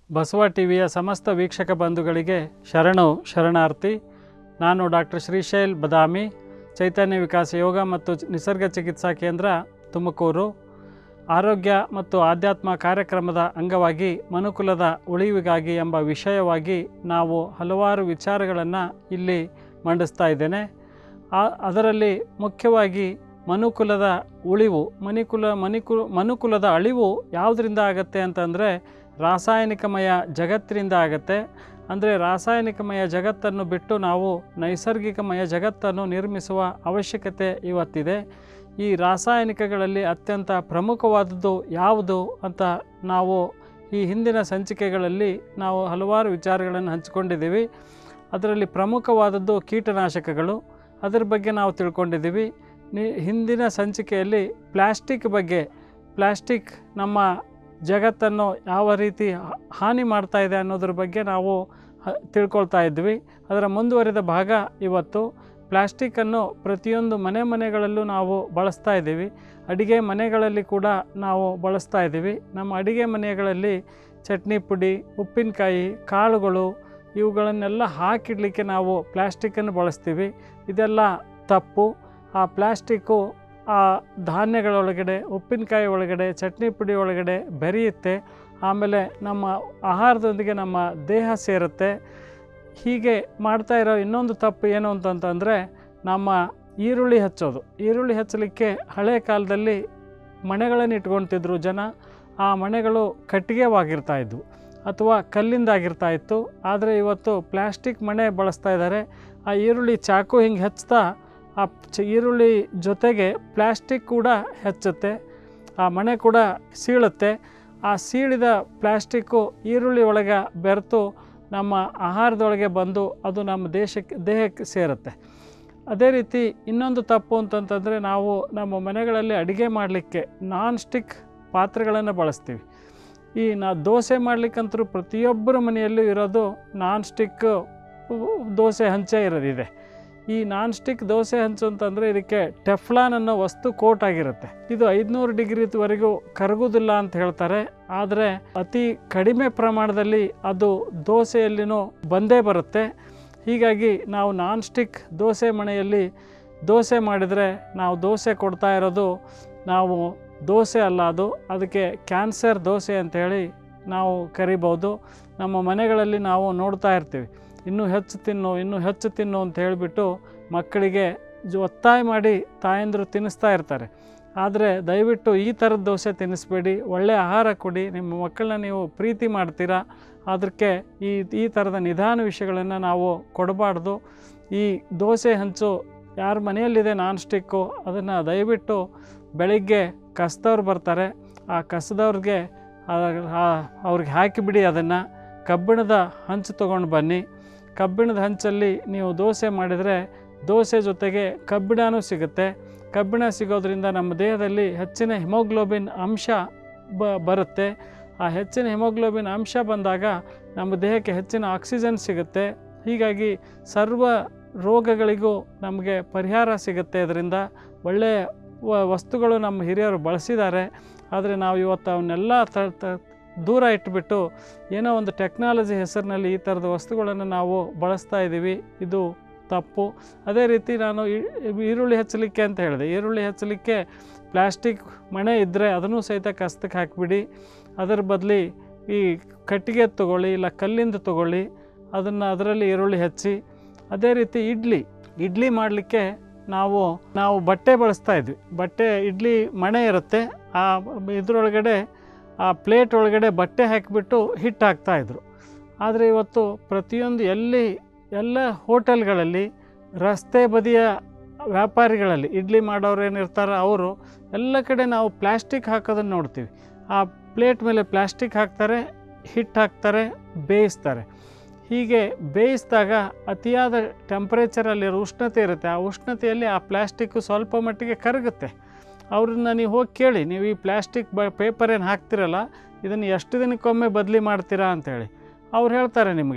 ಬಸವ ಟಿವಿಯ ಸಮಸ್ತ ವೀಕ್ಷಕ ಬಂಧುಗಳಿಗೆ ಶರಣು ಶರಣಾರ್ಥಿ ನಾನು ಡಾಕ್ಟರ್ ಶ್ರೀಶೈಲ್ ಬದಾಮಿ ಚೈತನ್ಯ ವಿಕಾಸ ಯೋಗ ಮತ್ತು ನಿಸರ್ಗ ಚಿಕಿತ್ಸಾ ಕೇಂದ್ರ ತುಮಕೂರು ಆರೋಗ್ಯ ಮತ್ತು ಆಧ್ಯಾತ್ಮ ಕಾರ್ಯಕ್ರಮದ ಅಂಗವಾಗಿ ಮನುಕುಲದ ಉಳಿವಿಗಾಗಿ ಎಂಬ ವಿಷಯವಾಗಿ ನಾವು ಹಲವಾರು ವಿಚಾರಗಳನ್ನು ಇಲ್ಲಿ ಮಂಡಿಸ್ತಾ ಇದ್ದೇನೆ ಆ ಅದರಲ್ಲಿ ಮುಖ್ಯವಾಗಿ ಮನುಕುಲದ ಉಳಿವು ಮನಿಕುಲ ಮನಿಕು ಮನುಕುಲದ ಅಳಿವು ಯಾವುದರಿಂದ ಆಗತ್ತೆ ಅಂತಂದರೆ ರಾಸಾಯನಿಕಮಯ ಜಗತ್ತಿನಿಂದ ಆಗತ್ತೆ ಅಂದರೆ ರಾಸಾಯನಿಕಮಯ ಜಗತ್ತನ್ನು ಬಿಟ್ಟು ನಾವು ನೈಸರ್ಗಿಕಮಯ ಜಗತ್ತನ್ನು ನಿರ್ಮಿಸುವ ಅವಶ್ಯಕತೆ ಇವತ್ತಿದೆ ಈ ರಾಸಾಯನಿಕಗಳಲ್ಲಿ ಅತ್ಯಂತ ಪ್ರಮುಖವಾದದ್ದು ಯಾವುದು ಅಂತ ನಾವು ಈ ಹಿಂದಿನ ಸಂಚಿಕೆಗಳಲ್ಲಿ ನಾವು ಹಲವಾರು ವಿಚಾರಗಳನ್ನು ಹಂಚಿಕೊಂಡಿದ್ದೀವಿ ಅದರಲ್ಲಿ ಪ್ರಮುಖವಾದದ್ದು ಕೀಟನಾಶಕಗಳು ಅದರ ಬಗ್ಗೆ ನಾವು ತಿಳ್ಕೊಂಡಿದ್ದೀವಿ ನಿ ಹಿಂದಿನ ಸಂಚಿಕೆಯಲ್ಲಿ ಪ್ಲ್ಯಾಸ್ಟಿಕ್ ಬಗ್ಗೆ ಪ್ಲ್ಯಾಸ್ಟಿಕ್ ನಮ್ಮ ಜಗತ್ತನ್ನು ಯಾವ ರೀತಿ ಹ- ಹಾನಿ ಮಾಡ್ತಾ ಇದೆ ಅನ್ನೋದ್ರ ಬಗ್ಗೆ ನಾವು ಹ- ತಿಳ್ಕೊಳ್ತಾ ಇದ್ವಿ ಅದರ ಮುಂದುವರಿದ ಭಾಗ ಇವತ್ತು ಪ್ಲ್ಯಾಸ್ಟಿಕ್ಕನ್ನು ಪ್ರತಿಯೊಂದು ಮನೆ ಮನೆಗಳಲ್ಲೂ ನಾವು ಬಳಸ್ತಾ ಇದ್ದೀವಿ ಅಡಿಗೆ ಮನೆಗಳಲ್ಲಿ ಕೂಡ ನಾವು ಬಳಸ್ತಾ ಇದ್ದೀವಿ ನಮ್ಮ ಅಡಿಗೆ ಮನೆಗಳಲ್ಲಿ ಚಟ್ನಿ ಪುಡಿ ಉಪ್ಪಿನಕಾಯಿ ಕಾಳುಗಳು ಇವುಗಳನ್ನೆಲ್ಲ ಹಾಕಿಡಲಿಕ್ಕೆ ನಾವು ಪ್ಲ್ಯಾಸ್ಟಿಕ್ಕನ್ನು ಬಳಸ್ತೀವಿ ಇದೆಲ್ಲ ತಪ್ಪು ಆ ಪ್ಲ್ಯಾಸ್ಟಿಕ್ಕು ಆ ಧಾನ್ಯಗಳೊಳಗಡೆ ಉಪ್ಪಿನಕಾಯಿ ಒಳಗಡೆ ಚಟ್ನಿ ಪುಡಿ ಒಳಗಡೆ ಬೆರೆಯುತ್ತೆ ಆಮೇಲೆ ನಮ್ಮ ಆಹಾರದೊಂದಿಗೆ ನಮ್ಮ ದೇಹ ಸೇರುತ್ತೆ ಹೀಗೆ ಮಾಡ್ತಾ ಇರೋ ಇನ್ನೊಂದು ತಪ್ಪು ಏನು ಅಂತಂತಂದರೆ ನಮ್ಮ ಈರುಳ್ಳಿ ಹಚ್ಚೋದು ಈರುಳ್ಳಿ ಹಚ್ಚಲಿಕ್ಕೆ ಹಳೆ ಕಾಲದಲ್ಲಿ ಮಣೆಗಳನ್ನು ಇಟ್ಕೊಳ್ತಿದ್ರು ಜನ ಆ ಮಣೆಗಳು ಕಟ್ಟಿಗೆವಾಗಿರ್ತಾ ಇದ್ವು ಅಥವಾ ಕಲ್ಲಿಂದಾಗಿರ್ತಾ ಇತ್ತು ಆದರೆ ಇವತ್ತು ಪ್ಲ್ಯಾಸ್ಟಿಕ್ ಮಣೆ ಬಳಸ್ತಾ ಇದ್ದಾರೆ ಆ ಈರುಳ್ಳಿ ಚಾಕು ಹಿಂಗೆ ಹಚ್ತಾ ಆ ಚ ಈರುಳ್ಳಿ ಜೊತೆಗೆ ಪ್ಲ್ಯಾಸ್ಟಿಕ್ ಕೂಡ ಹೆಚ್ಚುತ್ತೆ ಆ ಮಣೆ ಕೂಡ ಸೀಳುತ್ತೆ ಆ ಸೀಳಿದ ಪ್ಲ್ಯಾಸ್ಟಿಕ್ಕು ಈರುಳ್ಳಿ ಒಳಗೆ ಬೆರೆತು ನಮ್ಮ ಆಹಾರದೊಳಗೆ ಬಂದು ಅದು ನಮ್ಮ ದೇಶಕ್ಕೆ ದೇಹಕ್ಕೆ ಸೇರುತ್ತೆ ಅದೇ ರೀತಿ ಇನ್ನೊಂದು ತಪ್ಪು ಅಂತಂತಂದರೆ ನಾವು ನಮ್ಮ ಮನೆಗಳಲ್ಲಿ ಅಡುಗೆ ಮಾಡಲಿಕ್ಕೆ ನಾನ್ ಸ್ಟಿಕ್ ಪಾತ್ರೆಗಳನ್ನು ಬಳಸ್ತೀವಿ ಈ ನಾ ದೋಸೆ ಮಾಡಲಿಕ್ಕಂತರೂ ಪ್ರತಿಯೊಬ್ಬರ ಮನೆಯಲ್ಲೂ ಇರೋದು ನಾನ್ ಸ್ಟಿಕ್ ದೋಸೆ ಹಂಚೆ ಇರೋದಿದೆ ಈ ನಾನ್ ಸ್ಟಿಕ್ ದೋಸೆ ಹಂಚು ಅಂತಂದರೆ ಇದಕ್ಕೆ ಟೆಫ್ಲಾನ್ ಅನ್ನೋ ವಸ್ತು ಕೋಟ್ ಆಗಿರುತ್ತೆ ಇದು ಐದುನೂರು ಡಿಗ್ರಿವರೆಗೂ ಕರಗುವುದಿಲ್ಲ ಅಂತ ಹೇಳ್ತಾರೆ ಆದರೆ ಅತಿ ಕಡಿಮೆ ಪ್ರಮಾಣದಲ್ಲಿ ಅದು ದೋಸೆಯಲ್ಲಿನೂ ಬಂದೇ ಬರುತ್ತೆ ಹೀಗಾಗಿ ನಾವು ನಾನ್ ಸ್ಟಿಕ್ ದೋಸೆ ಮಣೆಯಲ್ಲಿ ದೋಸೆ ಮಾಡಿದರೆ ನಾವು ದೋಸೆ ಕೊಡ್ತಾ ಇರೋದು ನಾವು ದೋಸೆ ಅಲ್ಲ ಅದು ಅದಕ್ಕೆ ಕ್ಯಾನ್ಸರ್ ದೋಸೆ ಅಂಥೇಳಿ ನಾವು ಕರಿಬೋದು ನಮ್ಮ ಮನೆಗಳಲ್ಲಿ ನಾವು ನೋಡ್ತಾ ಇರ್ತೀವಿ ಇನ್ನೂ ಹೆಚ್ಚು ತಿನ್ನು ಇನ್ನೂ ಹೆಚ್ಚು ತಿನ್ನು ಅಂತ ಹೇಳಿಬಿಟ್ಟು ಮಕ್ಕಳಿಗೆ ಜ- ಒತ್ತಾಯ ಮಾಡಿ ತಾಯಂದಿರು ತಿನ್ನಿಸ್ತಾ ಇರ್ತಾರೆ ಆದರೆ ದಯವಿಟ್ಟು ಈ ಥರದ ದೋಸೆ ತಿನ್ನಿಸ್ಬೇಡಿ ಒಳ್ಳೆಯ ಆಹಾರ ಕೊಡಿ ನಿಮ್ಮ ಮಕ್ಕಳನ್ನ ನೀವು ಪ್ರೀತಿ ಮಾಡ್ತೀರಾ ಅದಕ್ಕೆ ಈ ಈ ಥರದ ನಿಧಾನ ವಿಷಯಗಳನ್ನು ನಾವು ಕೊಡಬಾರ್ದು ಈ ದೋಸೆ ಹಂಚು ಯಾರ ಮನೆಯಲ್ಲಿದೆ ನಾನ್ ಸ್ಟಿಕ್ಕು ಅದನ್ನು ದಯವಿಟ್ಟು ಬೆಳಿಗ್ಗೆ ಕಸ್ದವ್ರು ಬರ್ತಾರೆ ಆ ಕಸದವ್ರಿಗೆ ಅವ್ರಿಗೆ ಹಾಕಿಬಿಡಿ ಅದನ್ನು ಕಬ್ಬಿಣದ ಹಂಚು ತೊಗೊಂಡು ಬನ್ನಿ ಕಬ್ಬಿಣದ ಹಂಚಲ್ಲಿ ನೀವು ದೋಸೆ ಮಾಡಿದರೆ ದೋಸೆ ಜೊತೆಗೆ ಕಬ್ಬಿಣನೂ ಸಿಗುತ್ತೆ ಕಬ್ಬಿಣ ಸಿಗೋದ್ರಿಂದ ನಮ್ಮ ದೇಹದಲ್ಲಿ ಹೆಚ್ಚಿನ ಹಿಮೋಗ್ಲೋಬಿನ್ ಅಂಶ ಬ ಬರುತ್ತೆ ಆ ಹೆಚ್ಚಿನ ಹಿಮೋಗ್ಲೋಬಿನ್ ಅಂಶ ಬಂದಾಗ ನಮ್ಮ ದೇಹಕ್ಕೆ ಹೆಚ್ಚಿನ ಆಕ್ಸಿಜನ್ ಸಿಗುತ್ತೆ ಹೀಗಾಗಿ ಸರ್ವ ರೋಗಗಳಿಗೂ ನಮಗೆ ಪರಿಹಾರ ಸಿಗುತ್ತೆ ಅದರಿಂದ ಒಳ್ಳೆಯ ವ- ವಸ್ತುಗಳು ನಮ್ಮ ಹಿರಿಯರು ಬಳಸಿದ್ದಾರೆ ಆದರೆ ನಾವು ಇವತ್ತು ಅವನ್ನೆಲ್ಲ ತ ತ- ದೂರ ಇಟ್ಬಿಟ್ಟು ಏನೋ ಒಂದು ಟೆಕ್ನಾಲಜಿ ಹೆಸರಿನಲ್ಲಿ ಈ ಥರದ ವಸ್ತುಗಳನ್ನು ನಾವು ಬಳಸ್ತಾ ಇದ್ದೀವಿ ಇದು ತಪ್ಪು ಅದೇ ರೀತಿ ನಾನು ಈ- ಈರುಳ್ಳಿ ಹಚ್ಚಲಿಕ್ಕೆ ಅಂತ ಹೇಳಿದೆ ಈರುಳ್ಳಿ ಹಚ್ಚಲಿಕ್ಕೆ ಪ್ಲ್ಯಾಸ್ಟಿಕ್ ಮಣೆ ಇದ್ದರೆ ಅದನ್ನು ಸಹಿತ ಕಸ್ತಕ್ಕೆ ಹಾಕಿಬಿಡಿ ಅದರ ಬದಲಿ ಈ ಕಟ್ಟಿಗೆ ತೊಗೊಳ್ಳಿ ಇಲ್ಲ ಕಲ್ಲಿಂದ ತೊಗೊಳ್ಳಿ ಅದನ್ನು ಅದರಲ್ಲಿ ಈರುಳ್ಳಿ ಹಚ್ಚಿ ಅದೇ ರೀತಿ ಇಡ್ಲಿ ಇಡ್ಲಿ ಮಾಡಲಿಕ್ಕೆ ನಾವು ನಾವು ಬಟ್ಟೆ ಬಳಸ್ತಾ ಇದ್ವಿ ಬಟ್ಟೆ ಇಡ್ಲಿ ಮಣೆ ಇರುತ್ತೆ ಆ ಇದರೊಳಗಡೆ ಆ ಪ್ಲೇಟ್ ಒಳಗಡೆ ಬಟ್ಟೆ ಹಾಕಿಬಿಟ್ಟು ಹಿಟ್ಟು ಹಾಕ್ತಾಯಿದ್ರು ಆದರೆ ಇವತ್ತು ಪ್ರತಿಯೊಂದು ಎಲ್ಲಿ ಎಲ್ಲ ಹೋಟೆಲ್ಗಳಲ್ಲಿ ರಸ್ತೆ ಬದಿಯ ವ್ಯಾಪಾರಿಗಳಲ್ಲಿ ಇಡ್ಲಿ ಮಾಡೋರು ಏನಿರ್ತಾರೋ ಅವರು ಎಲ್ಲ ಕಡೆ ನಾವು ಪ್ಲ್ಯಾಸ್ಟಿಕ್ ಹಾಕೋದನ್ನು ನೋಡ್ತೀವಿ ಆ ಪ್ಲೇಟ್ ಮೇಲೆ ಪ್ಲ್ಯಾಸ್ಟಿಕ್ ಹಾಕ್ತಾರೆ ಹಿಟ್ಟು ಹಾಕ್ತಾರೆ ಬೇಯಿಸ್ತಾರೆ ಹೀಗೆ ಬೇಯಿಸಿದಾಗ ಅತಿಯಾದ ಟೆಂಪ್ರೇಚರಲ್ಲಿರೋ ಉಷ್ಣತೆ ಇರುತ್ತೆ ಆ ಉಷ್ಣತೆಯಲ್ಲಿ ಆ ಪ್ಲ್ಯಾಸ್ಟಿಕ್ಕು ಸ್ವಲ್ಪ ಮಟ್ಟಿಗೆ ಕರಗುತ್ತೆ ಅವ್ರನ್ನ ನೀವು ಹೋಗಿ ಕೇಳಿ ನೀವು ಈ ಪ್ಲ್ಯಾಸ್ಟಿಕ್ ಬ ಪೇಪರ್ ಏನು ಹಾಕ್ತಿರಲ್ಲ ಇದನ್ನು ಎಷ್ಟು ದಿನಕ್ಕೊಮ್ಮೆ ಬದಲಿ ಮಾಡ್ತೀರಾ ಅಂತೇಳಿ ಅವ್ರು ಹೇಳ್ತಾರೆ ನಿಮಗೆ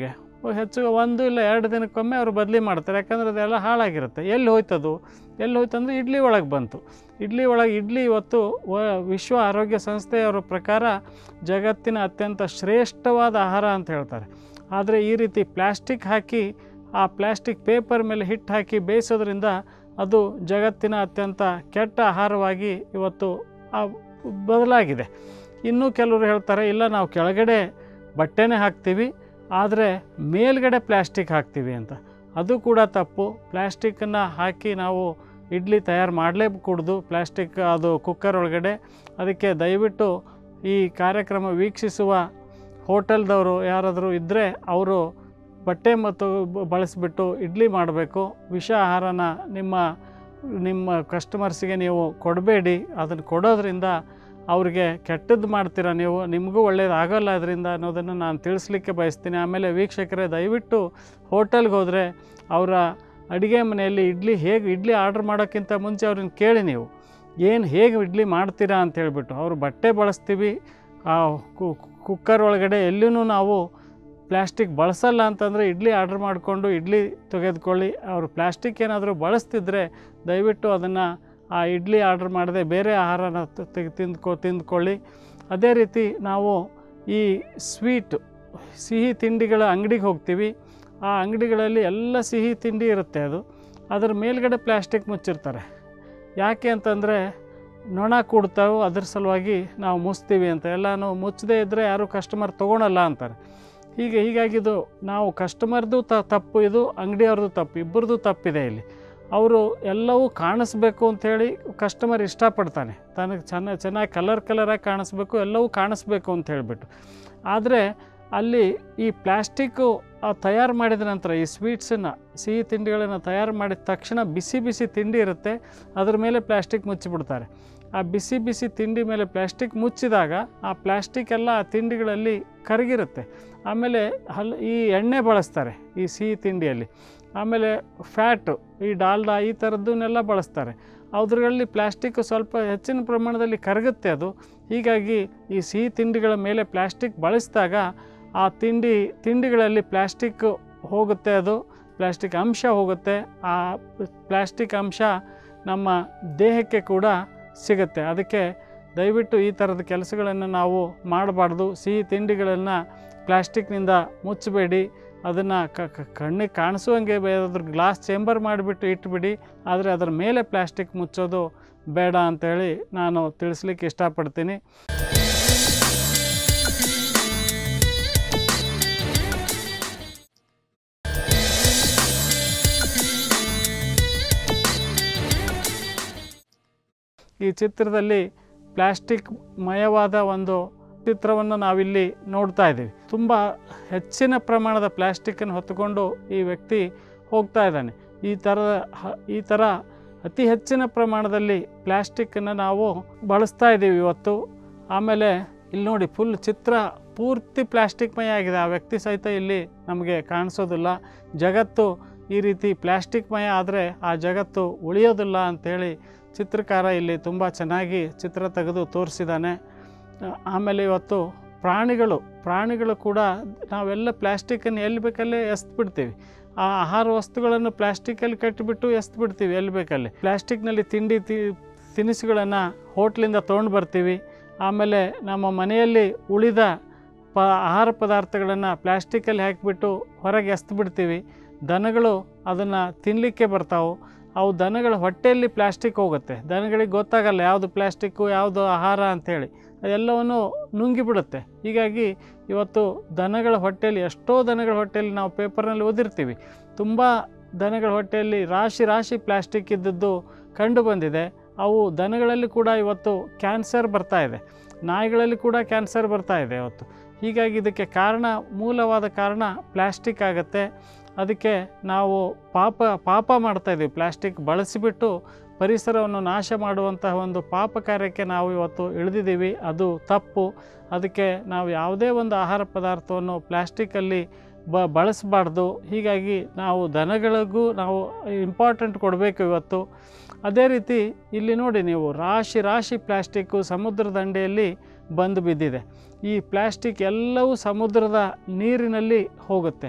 ಹೆಚ್ಚು ಒಂದು ಇಲ್ಲ ಎರಡು ದಿನಕ್ಕೊಮ್ಮೆ ಅವರು ಬದಲಿ ಮಾಡ್ತಾರೆ ಯಾಕಂದರೆ ಅದೆಲ್ಲ ಹಾಳಾಗಿರುತ್ತೆ ಎಲ್ಲಿ ಹೋಯ್ತದು ಎಲ್ಲಿ ಹೋಯ್ತಂದ್ರೆ ಇಡ್ಲಿ ಒಳಗೆ ಬಂತು ಇಡ್ಲಿ ಒಳಗೆ ಇಡ್ಲಿ ಇವತ್ತು ವ ವಿಶ್ವ ಆರೋಗ್ಯ ಸಂಸ್ಥೆಯವರ ಪ್ರಕಾರ ಜಗತ್ತಿನ ಅತ್ಯಂತ ಶ್ರೇಷ್ಠವಾದ ಆಹಾರ ಅಂತ ಹೇಳ್ತಾರೆ ಆದರೆ ಈ ರೀತಿ ಪ್ಲ್ಯಾಸ್ಟಿಕ್ ಹಾಕಿ ಆ ಪ್ಲ್ಯಾಸ್ಟಿಕ್ ಪೇಪರ್ ಮೇಲೆ ಹಿಟ್ಟು ಹಾಕಿ ಬೇಯಿಸೋದ್ರಿಂದ ಅದು ಜಗತ್ತಿನ ಅತ್ಯಂತ ಕೆಟ್ಟ ಆಹಾರವಾಗಿ ಇವತ್ತು ಆ ಬದಲಾಗಿದೆ ಇನ್ನೂ ಕೆಲವರು ಹೇಳ್ತಾರೆ ಇಲ್ಲ ನಾವು ಕೆಳಗಡೆ ಬಟ್ಟೆನೇ ಹಾಕ್ತೀವಿ ಆದರೆ ಮೇಲ್ಗಡೆ ಪ್ಲ್ಯಾಸ್ಟಿಕ್ ಹಾಕ್ತೀವಿ ಅಂತ ಅದು ಕೂಡ ತಪ್ಪು ಪ್ಲ್ಯಾಸ್ಟಿಕ್ಕನ್ನು ಹಾಕಿ ನಾವು ಇಡ್ಲಿ ತಯಾರು ಮಾಡಲೇ ಕೂಡ್ದು ಪ್ಲ್ಯಾಸ್ಟಿಕ್ ಅದು ಕುಕ್ಕರ್ ಒಳಗಡೆ ಅದಕ್ಕೆ ದಯವಿಟ್ಟು ಈ ಕಾರ್ಯಕ್ರಮ ವೀಕ್ಷಿಸುವ ಹೋಟೆಲ್ದವರು ಯಾರಾದರೂ ಇದ್ದರೆ ಅವರು ಬಟ್ಟೆ ಮತ್ತು ಬ- ಬಳಸಿಬಿಟ್ಟು ಇಡ್ಲಿ ಮಾಡಬೇಕು ವಿಷ ಆಹಾರನ ನಿಮ್ಮ ನಿಮ್ಮ ಕಸ್ಟಮರ್ಸಿಗೆ ನೀವು ಕೊಡಬೇಡಿ ಅದನ್ನು ಕೊಡೋದ್ರಿಂದ ಅವ್ರಿಗೆ ಕೆಟ್ಟದ್ದು ಮಾಡ್ತೀರ ನೀವು ನಿಮಗೂ ಒಳ್ಳೇದಾಗಲ್ಲ ಅದರಿಂದ ಅನ್ನೋದನ್ನು ನಾನು ತಿಳಿಸ್ಲಿಕ್ಕೆ ಬಯಸ್ತೀನಿ ಆಮೇಲೆ ವೀಕ್ಷಕರೇ ದಯವಿಟ್ಟು ಹೋಟೆಲ್ಗೆ ಹೋದರೆ ಅವರ ಅಡುಗೆ ಮನೆಯಲ್ಲಿ ಇಡ್ಲಿ ಹೇಗೆ ಇಡ್ಲಿ ಆರ್ಡ್ರ್ ಮಾಡೋಕ್ಕಿಂತ ಮುಂಚೆ ಅವ್ರನ್ನ ಕೇಳಿ ನೀವು ಏನು ಹೇಗೆ ಇಡ್ಲಿ ಮಾಡ್ತೀರಾ ಅಂತ ಹೇಳ್ಬಿಟ್ಟು ಅವರು ಬಟ್ಟೆ ಬಳಸ್ತೀವಿ ಆ ಕು- ಕುಕ್ಕರ್ ಒಳಗಡೆ ಎಲ್ಲಿಯೂ ನಾವು ಪ್ಲ್ಯಾಸ್ಟಿಕ್ ಬಳಸಲ್ಲ ಅಂತಂದರೆ ಇಡ್ಲಿ ಆರ್ಡ್ರ್ ಮಾಡಿಕೊಂಡು ಇಡ್ಲಿ ತೆಗೆದುಕೊಳ್ಳಿ ಅವರು ಪ್ಲ್ಯಾಸ್ಟಿಕ್ ಏನಾದರೂ ಬಳಸ್ತಿದ್ರೆ ದಯವಿಟ್ಟು ಅದನ್ನು ಆ ಇಡ್ಲಿ ಆರ್ಡ್ರ್ ಮಾಡದೆ ಬೇರೆ ಆಹಾರನ ತ- ತೆಗೆ ತಿಂದ್ಕೊ ತಿಂದ್ಕೊಳ್ಳಿ ಅದೇ ರೀತಿ ನಾವು ಈ ಸ್ವೀಟ್ ಸಿಹಿ ತಿಂಡಿಗಳ ಅಂಗಡಿಗೆ ಹೋಗ್ತೀವಿ ಆ ಅಂಗಡಿಗಳಲ್ಲಿ ಎಲ್ಲ ಸಿಹಿ ತಿಂಡಿ ಇರುತ್ತೆ ಅದು ಅದರ ಮೇಲ್ಗಡೆ ಪ್ಲ್ಯಾಸ್ಟಿಕ್ ಮುಚ್ಚಿರ್ತಾರೆ ಯಾಕೆ ಅಂತಂದರೆ ನೊಣ ಕೂಡ್ತಾವೆ ಅದ್ರ ಸಲುವಾಗಿ ನಾವು ಮುಚ್ತೀವಿ ಅಂತ ಎಲ್ಲನೂ ಮುಚ್ಚದೇ ಇದ್ದರೆ ಯಾರೂ ಕಸ್ಟಮರ್ ತೊಗೊಳಲ್ಲ ಅಂತಾರೆ ಹೀಗೆ ಹೀಗಾಗಿದು ನಾವು ಕಸ್ಟಮರ್ದು ತ ತಪ್ಪು ಇದು ಅಂಗಡಿಯವ್ರದ್ದು ತಪ್ಪು ಇಬ್ಬರದು ತಪ್ಪಿದೆ ಇಲ್ಲಿ ಅವರು ಎಲ್ಲವೂ ಕಾಣಿಸ್ಬೇಕು ಅಂಥೇಳಿ ಕಸ್ಟಮರ್ ಇಷ್ಟಪಡ್ತಾನೆ ತನಗೆ ಚೆನ್ನ ಚೆನ್ನಾಗಿ ಕಲರ್ ಕಲರಾಗಿ ಕಾಣಿಸ್ಬೇಕು ಎಲ್ಲವೂ ಕಾಣಿಸ್ಬೇಕು ಅಂತ ಹೇಳಿಬಿಟ್ಟು ಆದರೆ ಅಲ್ಲಿ ಈ ಪ್ಲ್ಯಾಸ್ಟಿಕ್ಕು ತಯಾರು ಮಾಡಿದ ನಂತರ ಈ ಸ್ವೀಟ್ಸನ್ನು ಸಿಹಿ ತಿಂಡಿಗಳನ್ನು ತಯಾರು ಮಾಡಿದ ತಕ್ಷಣ ಬಿಸಿ ಬಿಸಿ ತಿಂಡಿ ಇರುತ್ತೆ ಅದ್ರ ಮೇಲೆ ಪ್ಲ್ಯಾಸ್ಟಿಕ್ ಮುಚ್ಚಿಬಿಡ್ತಾರೆ ಆ ಬಿಸಿ ಬಿಸಿ ತಿಂಡಿ ಮೇಲೆ ಪ್ಲ್ಯಾಸ್ಟಿಕ್ ಮುಚ್ಚಿದಾಗ ಆ ಪ್ಲ್ಯಾಸ್ಟಿಕ್ ಎಲ್ಲ ಆ ತಿಂಡಿಗಳಲ್ಲಿ ಕರಗಿರುತ್ತೆ ಆಮೇಲೆ ಹಲ್ ಈ ಎಣ್ಣೆ ಬಳಸ್ತಾರೆ ಈ ಸಿಹಿ ತಿಂಡಿಯಲ್ಲಿ ಆಮೇಲೆ ಫ್ಯಾಟು ಈ ಡಾಲ್ಡಾ ಈ ಥರದ್ದನ್ನೆಲ್ಲ ಬಳಸ್ತಾರೆ ಅದ್ರಲ್ಲಿ ಪ್ಲ್ಯಾಸ್ಟಿಕ್ ಸ್ವಲ್ಪ ಹೆಚ್ಚಿನ ಪ್ರಮಾಣದಲ್ಲಿ ಕರಗುತ್ತೆ ಅದು ಹೀಗಾಗಿ ಈ ಸಿಹಿ ತಿಂಡಿಗಳ ಮೇಲೆ ಪ್ಲ್ಯಾಸ್ಟಿಕ್ ಬಳಸಿದಾಗ ಆ ತಿಂಡಿ ತಿಂಡಿಗಳಲ್ಲಿ ಪ್ಲ್ಯಾಸ್ಟಿಕ್ ಹೋಗುತ್ತೆ ಅದು ಪ್ಲ್ಯಾಸ್ಟಿಕ್ ಅಂಶ ಹೋಗುತ್ತೆ ಆ ಪ್ಲ್ಯಾಸ್ಟಿಕ್ ಅಂಶ ನಮ್ಮ ದೇಹಕ್ಕೆ ಕೂಡ ಸಿಗುತ್ತೆ ಅದಕ್ಕೆ ದಯವಿಟ್ಟು ಈ ಥರದ ಕೆಲಸಗಳನ್ನು ನಾವು ಮಾಡಬಾರ್ದು ಸಿಹಿ ತಿಂಡಿಗಳನ್ನು ಪ್ಲ್ಯಾಸ್ಟಿಕ್ನಿಂದ ಮುಚ್ಚಬೇಡಿ ಅದನ್ನು ಕಣ್ಣಿಗೆ ಕಾಣಿಸುವಂಗೆ ಅದ್ರ ಗ್ಲಾಸ್ ಚೇಂಬರ್ ಮಾಡಿಬಿಟ್ಟು ಇಟ್ಬಿಡಿ ಆದರೆ ಅದರ ಮೇಲೆ ಪ್ಲ್ಯಾಸ್ಟಿಕ್ ಮುಚ್ಚೋದು ಬೇಡ ಅಂತೇಳಿ ನಾನು ತಿಳಿಸ್ಲಿಕ್ಕೆ ಇಷ್ಟಪಡ್ತೀನಿ ಈ ಚಿತ್ರದಲ್ಲಿ ಪ್ಲ್ಯಾಸ್ಟಿಕ್ ಮಯವಾದ ಒಂದು ಚಿತ್ರವನ್ನು ನಾವಿಲ್ಲಿ ನೋಡ್ತಾ ಇದ್ದೀವಿ ತುಂಬ ಹೆಚ್ಚಿನ ಪ್ರಮಾಣದ ಪ್ಲ್ಯಾಸ್ಟಿಕ್ಕನ್ನು ಹೊತ್ತುಕೊಂಡು ಈ ವ್ಯಕ್ತಿ ಹೋಗ್ತಾ ಇದ್ದಾನೆ ಈ ಥರದ ಹ- ಈ ಥರ ಅತಿ ಹೆಚ್ಚಿನ ಪ್ರಮಾಣದಲ್ಲಿ ಪ್ಲ್ಯಾಸ್ಟಿಕ್ಕನ್ನು ನಾವು ಬಳಸ್ತಾ ಇದ್ದೀವಿ ಇವತ್ತು ಆಮೇಲೆ ಇಲ್ಲಿ ನೋಡಿ ಫುಲ್ ಚಿತ್ರ ಪೂರ್ತಿ ಪ್ಲ್ಯಾಸ್ಟಿಕ್ಮಯ ಆಗಿದೆ ಆ ವ್ಯಕ್ತಿ ಸಹಿತ ಇಲ್ಲಿ ನಮಗೆ ಕಾಣಿಸೋದಿಲ್ಲ ಜಗತ್ತು ಈ ರೀತಿ ಪ್ಲ್ಯಾಸ್ಟಿಕ್ಮಯ ಆದರೆ ಆ ಜಗತ್ತು ಉಳಿಯೋದಿಲ್ಲ ಅಂಥೇಳಿ ಚಿತ್ರಕಾರ ಇಲ್ಲಿ ತುಂಬ ಚೆನ್ನಾಗಿ ಚಿತ್ರ ತೆಗೆದು ತೋರಿಸಿದ್ದಾನೆ ಆ, ಆಮೇಲೆ ಇವತ್ತು ಪ್ರಾಣಿಗಳು ಪ್ರಾಣಿಗಳು ಕೂಡ ನಾವೆಲ್ಲ ಪ್ಲ್ಯಾಸ್ಟಿಕ್ಕನ್ನು ಎಲ್ಲಿ ಬೇಕಲ್ಲೇ ಎಸ್ದು ಬಿಡ್ತೀವಿ ಆ ಆಹಾರ ವಸ್ತುಗಳನ್ನು ಪ್ಲ್ಯಾಸ್ಟಿಕ್ಕಲ್ಲಿ ಕಟ್ಟಿಬಿಟ್ಟು ಎಸ್ದು ಬಿಡ್ತೀವಿ ಎಲ್ಲಿ ಬೇಕಲ್ಲಿ ಪ್ಲ್ಯಾಸ್ಟಿಕ್ನಲ್ಲಿ ತಿಂಡಿ ತಿ ತಿನಿಸುಗಳನ್ನು ಹೋಟ್ಲಿಂದ ತೊಗೊಂಡು ಬರ್ತೀವಿ ಆಮೇಲೆ ನಮ್ಮ ಮನೆಯಲ್ಲಿ ಉಳಿದ ಪ ಆಹಾರ ಪದಾರ್ಥಗಳನ್ನು ಪ್ಲ್ಯಾಸ್ಟಿಕ್ಕಲ್ಲಿ ಹಾಕಿಬಿಟ್ಟು ಹೊರಗೆ ಎಸ್ದು ಬಿಡ್ತೀವಿ ದನಗಳು ಅದನ್ನು ತಿನ್ನಲಿಕ್ಕೆ ಬರ್ತಾವೆ ಅವು ದನಗಳ ಹೊಟ್ಟೆಯಲ್ಲಿ ಪ್ಲ್ಯಾಸ್ಟಿಕ್ ಹೋಗುತ್ತೆ ದನಗಳಿಗೆ ಗೊತ್ತಾಗಲ್ಲ ಯಾವುದು ಪ್ಲ್ಯಾಸ್ಟಿಕ್ಕು ಯಾವುದು ಆಹಾರ ಅಂಥೇಳಿ ಅದೆಲ್ಲವನ್ನು ನುಂಗಿಬಿಡುತ್ತೆ ಹೀಗಾಗಿ ಇವತ್ತು ದನಗಳ ಹೊಟ್ಟೆಯಲ್ಲಿ ಎಷ್ಟೋ ದನಗಳ ಹೊಟ್ಟೆಯಲ್ಲಿ ನಾವು ಪೇಪರ್ನಲ್ಲಿ ಓದಿರ್ತೀವಿ ತುಂಬ ದನಗಳ ಹೊಟ್ಟೆಯಲ್ಲಿ ರಾಶಿ ರಾಶಿ ಪ್ಲ್ಯಾಸ್ಟಿಕ್ ಇದ್ದದ್ದು ಕಂಡು ಬಂದಿದೆ ಅವು ದನಗಳಲ್ಲಿ ಕೂಡ ಇವತ್ತು ಕ್ಯಾನ್ಸರ್ ಬರ್ತಾ ಇದೆ ನಾಯಿಗಳಲ್ಲಿ ಕೂಡ ಕ್ಯಾನ್ಸರ್ ಬರ್ತಾ ಇದೆ ಇವತ್ತು ಹೀಗಾಗಿ ಇದಕ್ಕೆ ಕಾರಣ ಮೂಲವಾದ ಕಾರಣ ಪ್ಲ್ಯಾಸ್ಟಿಕ್ ಆಗುತ್ತೆ ಅದಕ್ಕೆ ನಾವು ಪಾಪ ಪಾಪ ಮಾಡ್ತಾಯಿದ್ದೀವಿ ಪ್ಲ್ಯಾಸ್ಟಿಕ್ ಬಳಸಿಬಿಟ್ಟು ಪರಿಸರವನ್ನು ನಾಶ ಮಾಡುವಂತಹ ಒಂದು ಪಾಪ ಕಾರ್ಯಕ್ಕೆ ನಾವು ಇವತ್ತು ಇಳಿದಿದ್ದೀವಿ ಅದು ತಪ್ಪು ಅದಕ್ಕೆ ನಾವು ಯಾವುದೇ ಒಂದು ಆಹಾರ ಪದಾರ್ಥವನ್ನು ಪ್ಲ್ಯಾಸ್ಟಿಕ್ಕಲ್ಲಿ ಬ ಬಳಸಬಾರ್ದು ಹೀಗಾಗಿ ನಾವು ದನಗಳಿಗೂ ನಾವು ಇಂಪಾರ್ಟೆಂಟ್ ಕೊಡಬೇಕು ಇವತ್ತು ಅದೇ ರೀತಿ ಇಲ್ಲಿ ನೋಡಿ ನೀವು ರಾಶಿ ರಾಶಿ ಪ್ಲ್ಯಾಸ್ಟಿಕ್ಕು ಸಮುದ್ರ ದಂಡೆಯಲ್ಲಿ ಬಂದು ಬಿದ್ದಿದೆ ಈ ಪ್ಲ್ಯಾಸ್ಟಿಕ್ ಎಲ್ಲವೂ ಸಮುದ್ರದ ನೀರಿನಲ್ಲಿ ಹೋಗುತ್ತೆ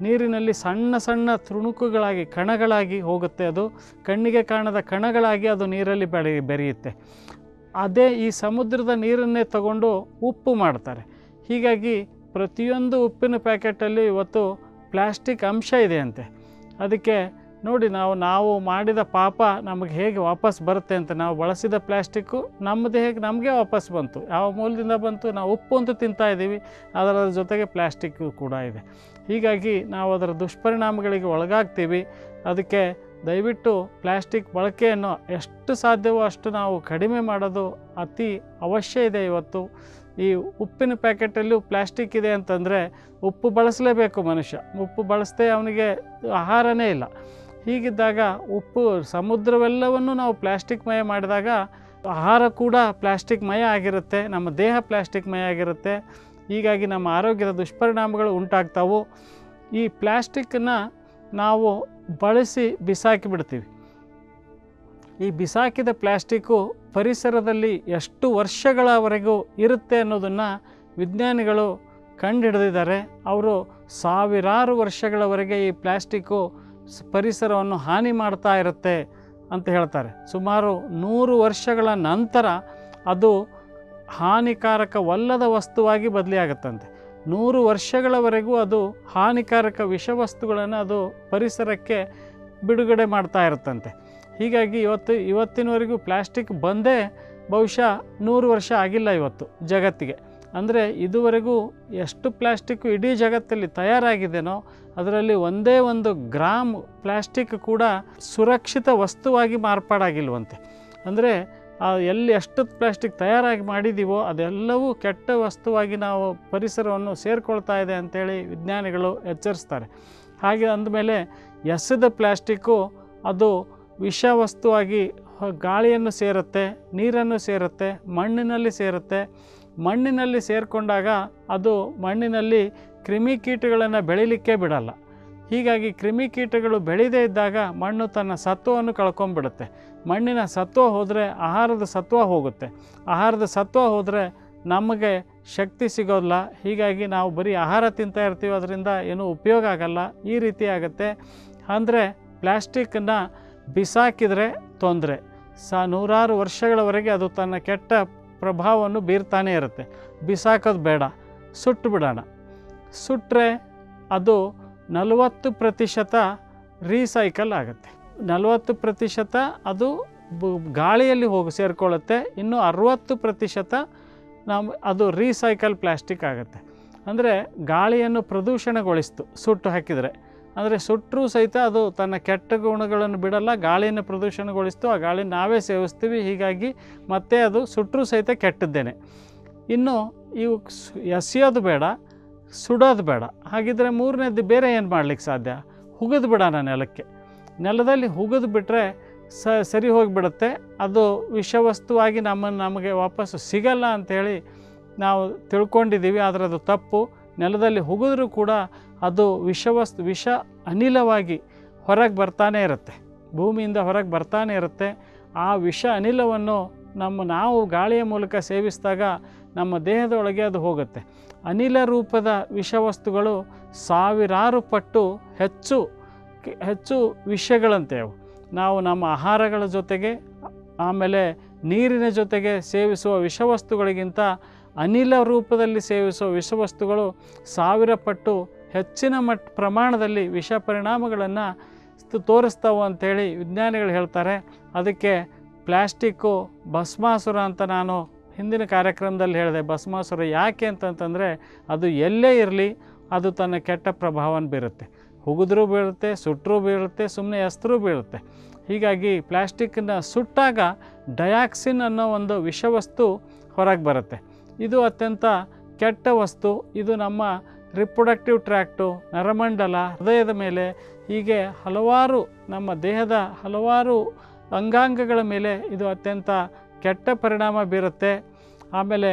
ನೀರಿನಲ್ಲಿ ಸಣ್ಣ ಸಣ್ಣ ತುಣುಕುಗಳಾಗಿ ಕಣಗಳಾಗಿ ಹೋಗುತ್ತೆ ಅದು ಕಣ್ಣಿಗೆ ಕಾಣದ ಕಣಗಳಾಗಿ ಅದು ನೀರಲ್ಲಿ ಬೆಳೆ ಬೆರೆಯುತ್ತೆ ಅದೇ ಈ ಸಮುದ್ರದ ನೀರನ್ನೇ ತಗೊಂಡು ಉಪ್ಪು ಮಾಡ್ತಾರೆ ಹೀಗಾಗಿ ಪ್ರತಿಯೊಂದು ಉಪ್ಪಿನ ಪ್ಯಾಕೆಟಲ್ಲಿ ಇವತ್ತು ಪ್ಲಾಸ್ಟಿಕ್ ಅಂಶ ಇದೆ ಅಂತೆ ಅದಕ್ಕೆ ನೋಡಿ ನಾವು ನಾವು ಮಾಡಿದ ಪಾಪ ನಮಗೆ ಹೇಗೆ ವಾಪಸ್ ಬರುತ್ತೆ ಅಂತ ನಾವು ಬಳಸಿದ ಪ್ಲ್ಯಾಸ್ಟಿಕ್ಕು ನಮ್ಮ ದೇಹಕ್ಕೆ ನಮಗೆ ವಾಪಸ್ ಬಂತು ಯಾವ ಮೂಲದಿಂದ ಬಂತು ನಾವು ಉಪ್ಪು ಅಂತೂ ತಿಂತಾ ಇದ್ದೀವಿ ಅದರ ಜೊತೆಗೆ ಪ್ಲ್ಯಾಸ್ಟಿಕ್ಕು ಕೂಡ ಇದೆ ಹೀಗಾಗಿ ನಾವು ಅದರ ದುಷ್ಪರಿಣಾಮಗಳಿಗೆ ಒಳಗಾಗ್ತೀವಿ ಅದಕ್ಕೆ ದಯವಿಟ್ಟು ಪ್ಲ್ಯಾಸ್ಟಿಕ್ ಬಳಕೆಯನ್ನು ಎಷ್ಟು ಸಾಧ್ಯವೋ ಅಷ್ಟು ನಾವು ಕಡಿಮೆ ಮಾಡೋದು ಅತಿ ಅವಶ್ಯ ಇದೆ ಇವತ್ತು ಈ ಉಪ್ಪಿನ ಪ್ಯಾಕೆಟಲ್ಲೂ ಪ್ಲ್ಯಾಸ್ಟಿಕ್ ಇದೆ ಅಂತಂದರೆ ಉಪ್ಪು ಬಳಸಲೇಬೇಕು ಮನುಷ್ಯ ಉಪ್ಪು ಬಳಸದೆ ಅವನಿಗೆ ಆಹಾರನೇ ಇಲ್ಲ ಹೀಗಿದ್ದಾಗ ಉಪ್ಪು ಸಮುದ್ರವೆಲ್ಲವನ್ನು ನಾವು ಪ್ಲ್ಯಾಸ್ಟಿಕ್ ಮಯ ಮಾಡಿದಾಗ ಆಹಾರ ಕೂಡ ಪ್ಲ್ಯಾಸ್ಟಿಕ್ ಮಯ ಆಗಿರುತ್ತೆ ನಮ್ಮ ದೇಹ ಪ್ಲ್ಯಾಸ್ಟಿಕ್ ಮಯ ಆಗಿರುತ್ತೆ ಹೀಗಾಗಿ ನಮ್ಮ ಆರೋಗ್ಯದ ದುಷ್ಪರಿಣಾಮಗಳು ಉಂಟಾಗ್ತಾವು ಈ ಪ್ಲ್ಯಾಸ್ಟಿಕ್ಕನ್ನು ನಾವು ಬಳಸಿ ಬಿಸಾಕಿ ಬಿಡ್ತೀವಿ ಈ ಬಿಸಾಕಿದ ಪ್ಲ್ಯಾಸ್ಟಿಕ್ಕು ಪರಿಸರದಲ್ಲಿ ಎಷ್ಟು ವರ್ಷಗಳವರೆಗೂ ಇರುತ್ತೆ ಅನ್ನೋದನ್ನು ವಿಜ್ಞಾನಿಗಳು ಕಂಡುಹಿಡಿದಿದ್ದಾರೆ ಅವರು ಸಾವಿರಾರು ವರ್ಷಗಳವರೆಗೆ ಈ ಪ್ಲ್ಯಾಸ್ಟಿಕ್ಕು ಸ್- ಪರಿಸರವನ್ನು ಹಾನಿ ಮಾಡ್ತಾ ಇರುತ್ತೆ ಅಂತ ಹೇಳ್ತಾರೆ ಸುಮಾರು ನೂರು ವರ್ಷಗಳ ನಂತರ ಅದು ಹಾನಿಕಾರಕವಲ್ಲದ ವಸ್ತುವಾಗಿ ಬದಲಿಯಾಗುತ್ತಂತೆ ನೂರು ವರ್ಷಗಳವರೆಗೂ ಅದು ಹಾನಿಕಾರಕ ವಿಷವಸ್ತುಗಳನ್ನು ಅದು ಪರಿಸರಕ್ಕೆ ಬಿಡುಗಡೆ ಮಾಡ್ತಾ ಇರುತ್ತಂತೆ ಹೀಗಾಗಿ ಇವತ್ತು ಇವತ್ತಿನವರೆಗೂ ಪ್ಲ್ಯಾಸ್ಟಿಕ್ ಬಂದೇ ಬಹುಶಃ ನೂರು ವರ್ಷ ಆಗಿಲ್ಲ ಇವತ್ತು ಜಗತ್ತಿಗೆ ಅಂದರೆ ಇದುವರೆಗೂ ಎಷ್ಟು ಪ್ಲ್ಯಾಸ್ಟಿಕ್ಕು ಇಡೀ ಜಗತ್ತಲ್ಲಿ ತಯಾರಾಗಿದೆನೋ ಅದರಲ್ಲಿ ಒಂದೇ ಒಂದು ಗ್ರಾಮ್ ಪ್ಲ್ಯಾಸ್ಟಿಕ್ ಕೂಡ ಸುರಕ್ಷಿತ ವಸ್ತುವಾಗಿ ಮಾರ್ಪಾಡಾಗಿಲ್ವಂತೆ ಅಂದರೆ ಆ ಎಲ್ಲಿ ಎಷ್ಟು ಪ್ಲ್ಯಾಸ್ಟಿಕ್ ತಯಾರಾಗಿ ಮಾಡಿದ್ದೀವೋ ಅದೆಲ್ಲವೂ ಕೆಟ್ಟ ವಸ್ತುವಾಗಿ ನಾವು ಪರಿಸರವನ್ನು ಸೇರಿಕೊಳ್ತಾ ಇದೆ ಅಂತೇಳಿ ವಿಜ್ಞಾನಿಗಳು ಎಚ್ಚರಿಸ್ತಾರೆ ಹಾಗೆ ಅಂದಮೇಲೆ ಎಸೆದ ಪ್ಲ್ಯಾಸ್ಟಿಕ್ಕು ಅದು ವಿಷ ವಸ್ತುವಾಗಿ ಹೊ- ಗಾಳಿಯನ್ನು ಸೇರುತ್ತೆ ನೀರನ್ನು ಸೇರುತ್ತೆ ಮಣ್ಣಿನಲ್ಲಿ ಸೇರುತ್ತೆ ಮಣ್ಣಿನಲ್ಲಿ ಸೇರಿಕೊಂಡಾಗ ಅದು ಮಣ್ಣಿನಲ್ಲಿ ಕ್ರಿಮಿಕೀಟಗಳನ್ನು ಬೆಳಿಲಿಕ್ಕೆ ಬಿಡಲ್ಲ ಹೀಗಾಗಿ ಕ್ರಿಮಿಕೀಟಗಳು ಬೆಳೀದೇ ಇದ್ದಾಗ ಮಣ್ಣು ತನ್ನ ಸತ್ವವನ್ನು ಕಳ್ಕೊಂಡ್ಬಿಡುತ್ತೆ ಮಣ್ಣಿನ ಸತ್ವ ಹೋದರೆ ಆಹಾರದ ಸತ್ವ ಹೋಗುತ್ತೆ ಆಹಾರದ ಸತ್ವ ಹೋದರೆ ನಮಗೆ ಶಕ್ತಿ ಸಿಗೋಲ್ಲ ಹೀಗಾಗಿ ನಾವು ಬರೀ ಆಹಾರ ತಿಂತಾ ಇರ್ತೀವಿ ಅದರಿಂದ ಏನೂ ಉಪಯೋಗ ಆಗಲ್ಲ ಈ ರೀತಿ ಆಗುತ್ತೆ ಅಂದರೆ ಪ್ಲ್ಯಾಸ್ಟಿಕ್ಕನ್ನು ಬಿಸಾಕಿದರೆ ತೊಂದರೆ ಸ ನೂರಾರು ವರ್ಷಗಳವರೆಗೆ ಅದು ತನ್ನ ಕೆಟ್ಟ ಪ್ರಭಾವವನ್ನು ಬೀರ್ತಾನೆ ಇರುತ್ತೆ ಬಿಸಾಕೋದು ಬೇಡ ಸುಟ್ಟು ಬಿಡೋಣ ಸುಟ್ಟರೆ ಅದು ನಲವತ್ತು ಪ್ರತಿಶತ ರೀಸೈಕಲ್ ಆಗುತ್ತೆ ನಲವತ್ತು ಪ್ರತಿಶತ ಅದು ಬು- ಗಾಳಿಯಲ್ಲಿ ಹೋಗಿ ಸೇರಿಕೊಳ್ಳುತ್ತೆ ಇನ್ನು ಅರುವತ್ತು ಪ್ರತಿಶತ ನಾವು ಅದು ರೀಸೈಕಲ್ ಪ್ಲ್ಯಾಸ್ಟಿಕ್ ಆಗುತ್ತೆ ಅಂದರೆ ಗಾಳಿಯನ್ನು ಪ್ರದೂಷಣಗೊಳಿಸ್ತು ಸುಟ್ಟು ಹಾಕಿದರೆ ಅಂದರೆ ಸುಟ್ಟರೂ ಸಹಿತ ಅದು ತನ್ನ ಕೆಟ್ಟ ಗುಣಗಳನ್ನು ಬಿಡಲ್ಲ ಗಾಳಿಯನ್ನು ಪ್ರದೂಷಣಗೊಳಿಸ್ತು ಆ ಗಾಳಿ ನಾವೇ ಸೇವಿಸ್ತೀವಿ ಹೀಗಾಗಿ ಮತ್ತೆ ಅದು ಸುಟ್ಟರೂ ಸಹಿತ ಕೆಟ್ಟದ್ದೇನೆ ಇನ್ನು ಇವು ಸ್- ಎಸೆಯೋದು ಬೇಡ ಸುಡೋದು ಬೇಡ ಹಾಗಿದ್ರೆ ಮೂರನೇದು ಬೇರೆ ಏನು ಮಾಡ್ಲಿಕ್ಕೆ ಸಾಧ್ಯ ಹುಗಿದು ಬಿಡೋಣ ನೆಲಕ್ಕೆ ನೆಲದಲ್ಲಿ ಹುಗಿದು ಬಿಟ್ಟರೆ ಸ ಸರಿ ಹೋಗಿಬಿಡುತ್ತೆ ಅದು ವಿಷವಸ್ತುವಾಗಿ ನಮ್ಮನ್ನು ನಮಗೆ ವಾಪಸ್ಸು ಸಿಗಲ್ಲ ಅಂಥೇಳಿ ನಾವು ತಿಳ್ಕೊಂಡಿದ್ದೀವಿ ಆದರೆ ಅದು ತಪ್ಪು ನೆಲದಲ್ಲಿ ಹುಗಿದ್ರೂ ಕೂಡ ಅದು ವಿಷವಸ್ತು ವಿಷ ಅನಿಲವಾಗಿ ಹೊರಗೆ ಬರ್ತಾನೆ ಇರುತ್ತೆ ಭೂಮಿಯಿಂದ ಹೊರಗೆ ಬರ್ತಾನೆ ಇರುತ್ತೆ ಆ ವಿಷ ಅನಿಲವನ್ನು ನಮ್ಮ ನಾವು ಗಾಳಿಯ ಮೂಲಕ ಸೇವಿಸಿದಾಗ ನಮ್ಮ ದೇಹದೊಳಗೆ ಅದು ಹೋಗುತ್ತೆ ಅನಿಲ ರೂಪದ ವಿಷವಸ್ತುಗಳು ಸಾವಿರಾರು ಪಟ್ಟು ಹೆಚ್ಚು ಕೆ- ಹೆಚ್ಚು ವಿಷಗಳಂತೆ ಅವು ನಾವು ನಮ್ಮ ಆಹಾರಗಳ ಜೊತೆಗೆ ಆಮೇಲೆ ನೀರಿನ ಜೊತೆಗೆ ಸೇವಿಸುವ ವಿಷವಸ್ತುಗಳಿಗಿಂತ ಅನಿಲ ರೂಪದಲ್ಲಿ ಸೇವಿಸುವ ವಿಷವಸ್ತುಗಳು ಸಾವಿರ ಪಟ್ಟು ಹೆಚ್ಚಿನ ಮಟ್ ಪ್ರಮಾಣದಲ್ಲಿ ವಿಷ ಪರಿಣಾಮಗಳನ್ನು ತೋರಿಸ್ತಾವೆ ಅಂಥೇಳಿ ವಿಜ್ಞಾನಿಗಳು ಹೇಳ್ತಾರೆ ಅದಕ್ಕೆ ಪ್ಲ್ಯಾಸ್ಟಿಕ್ಕು ಭಸ್ಮಾಸುರ ಅಂತ ನಾನು ಹಿಂದಿನ ಕಾರ್ಯಕ್ರಮದಲ್ಲಿ ಹೇಳಿದೆ ಭಸ್ಮಾಸುರ ಯಾಕೆ ಅಂತಂತಂದರೆ ಅದು ಎಲ್ಲೇ ಇರಲಿ ಅದು ತನ್ನ ಕೆಟ್ಟ ಪ್ರಭಾವನ ಬೀರುತ್ತೆ ಹುಗಿದ್ರೂ ಬೀಳುತ್ತೆ ಸುಟ್ಟರೂ ಬೀಳುತ್ತೆ ಸುಮ್ಮನೆ ಎಸ್ತರೂ ಬೀಳುತ್ತೆ ಹೀಗಾಗಿ ಪ್ಲ್ಯಾಸ್ಟಿಕ್ಕನ್ನು ಸುಟ್ಟಾಗ ಡಯಾಕ್ಸಿನ್ ಅನ್ನೋ ಒಂದು ವಿಷವಸ್ತು ಹೊರಗೆ ಬರುತ್ತೆ ಇದು ಅತ್ಯಂತ ಕೆಟ್ಟ ವಸ್ತು ಇದು ನಮ್ಮ ರಿಪ್ರೊಡಕ್ಟಿವ್ ಟ್ರ್ಯಾಕ್ಟು ನರಮಂಡಲ ಹೃದಯದ ಮೇಲೆ ಹೀಗೆ ಹಲವಾರು ನಮ್ಮ ದೇಹದ ಹಲವಾರು ಅಂಗಾಂಗಗಳ ಮೇಲೆ ಇದು ಅತ್ಯಂತ ಕೆಟ್ಟ ಪರಿಣಾಮ ಬೀರುತ್ತೆ ಆಮೇಲೆ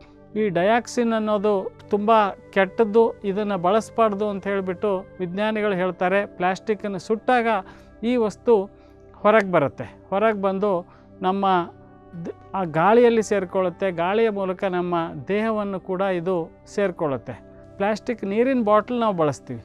ಈ ಡಯಾಕ್ಸಿನ್ ಅನ್ನೋದು ತುಂಬ ಕೆಟ್ಟದ್ದು ಇದನ್ನು ಬಳಸಬಾರ್ದು ಅಂತ ಹೇಳಿಬಿಟ್ಟು ವಿಜ್ಞಾನಿಗಳು ಹೇಳ್ತಾರೆ ಪ್ಲ್ಯಾಸ್ಟಿಕ್ಕನ್ನು ಸುಟ್ಟಾಗ ಈ ವಸ್ತು ಹೊರಗೆ ಬರುತ್ತೆ ಹೊರಗೆ ಬಂದು ನಮ್ಮ ದ- ಆ ಗಾಳಿಯಲ್ಲಿ ಸೇರಿಕೊಳ್ಳುತ್ತೆ ಗಾಳಿಯ ಮೂಲಕ ನಮ್ಮ ದೇಹವನ್ನು ಕೂಡ ಇದು ಸೇರಿಕೊಳ್ಳುತ್ತೆ ಪ್ಲ್ಯಾಸ್ಟಿಕ್ ನೀರಿನ ಬಾಟ್ಲ್ ನಾವು ಬಳಸ್ತೀವಿ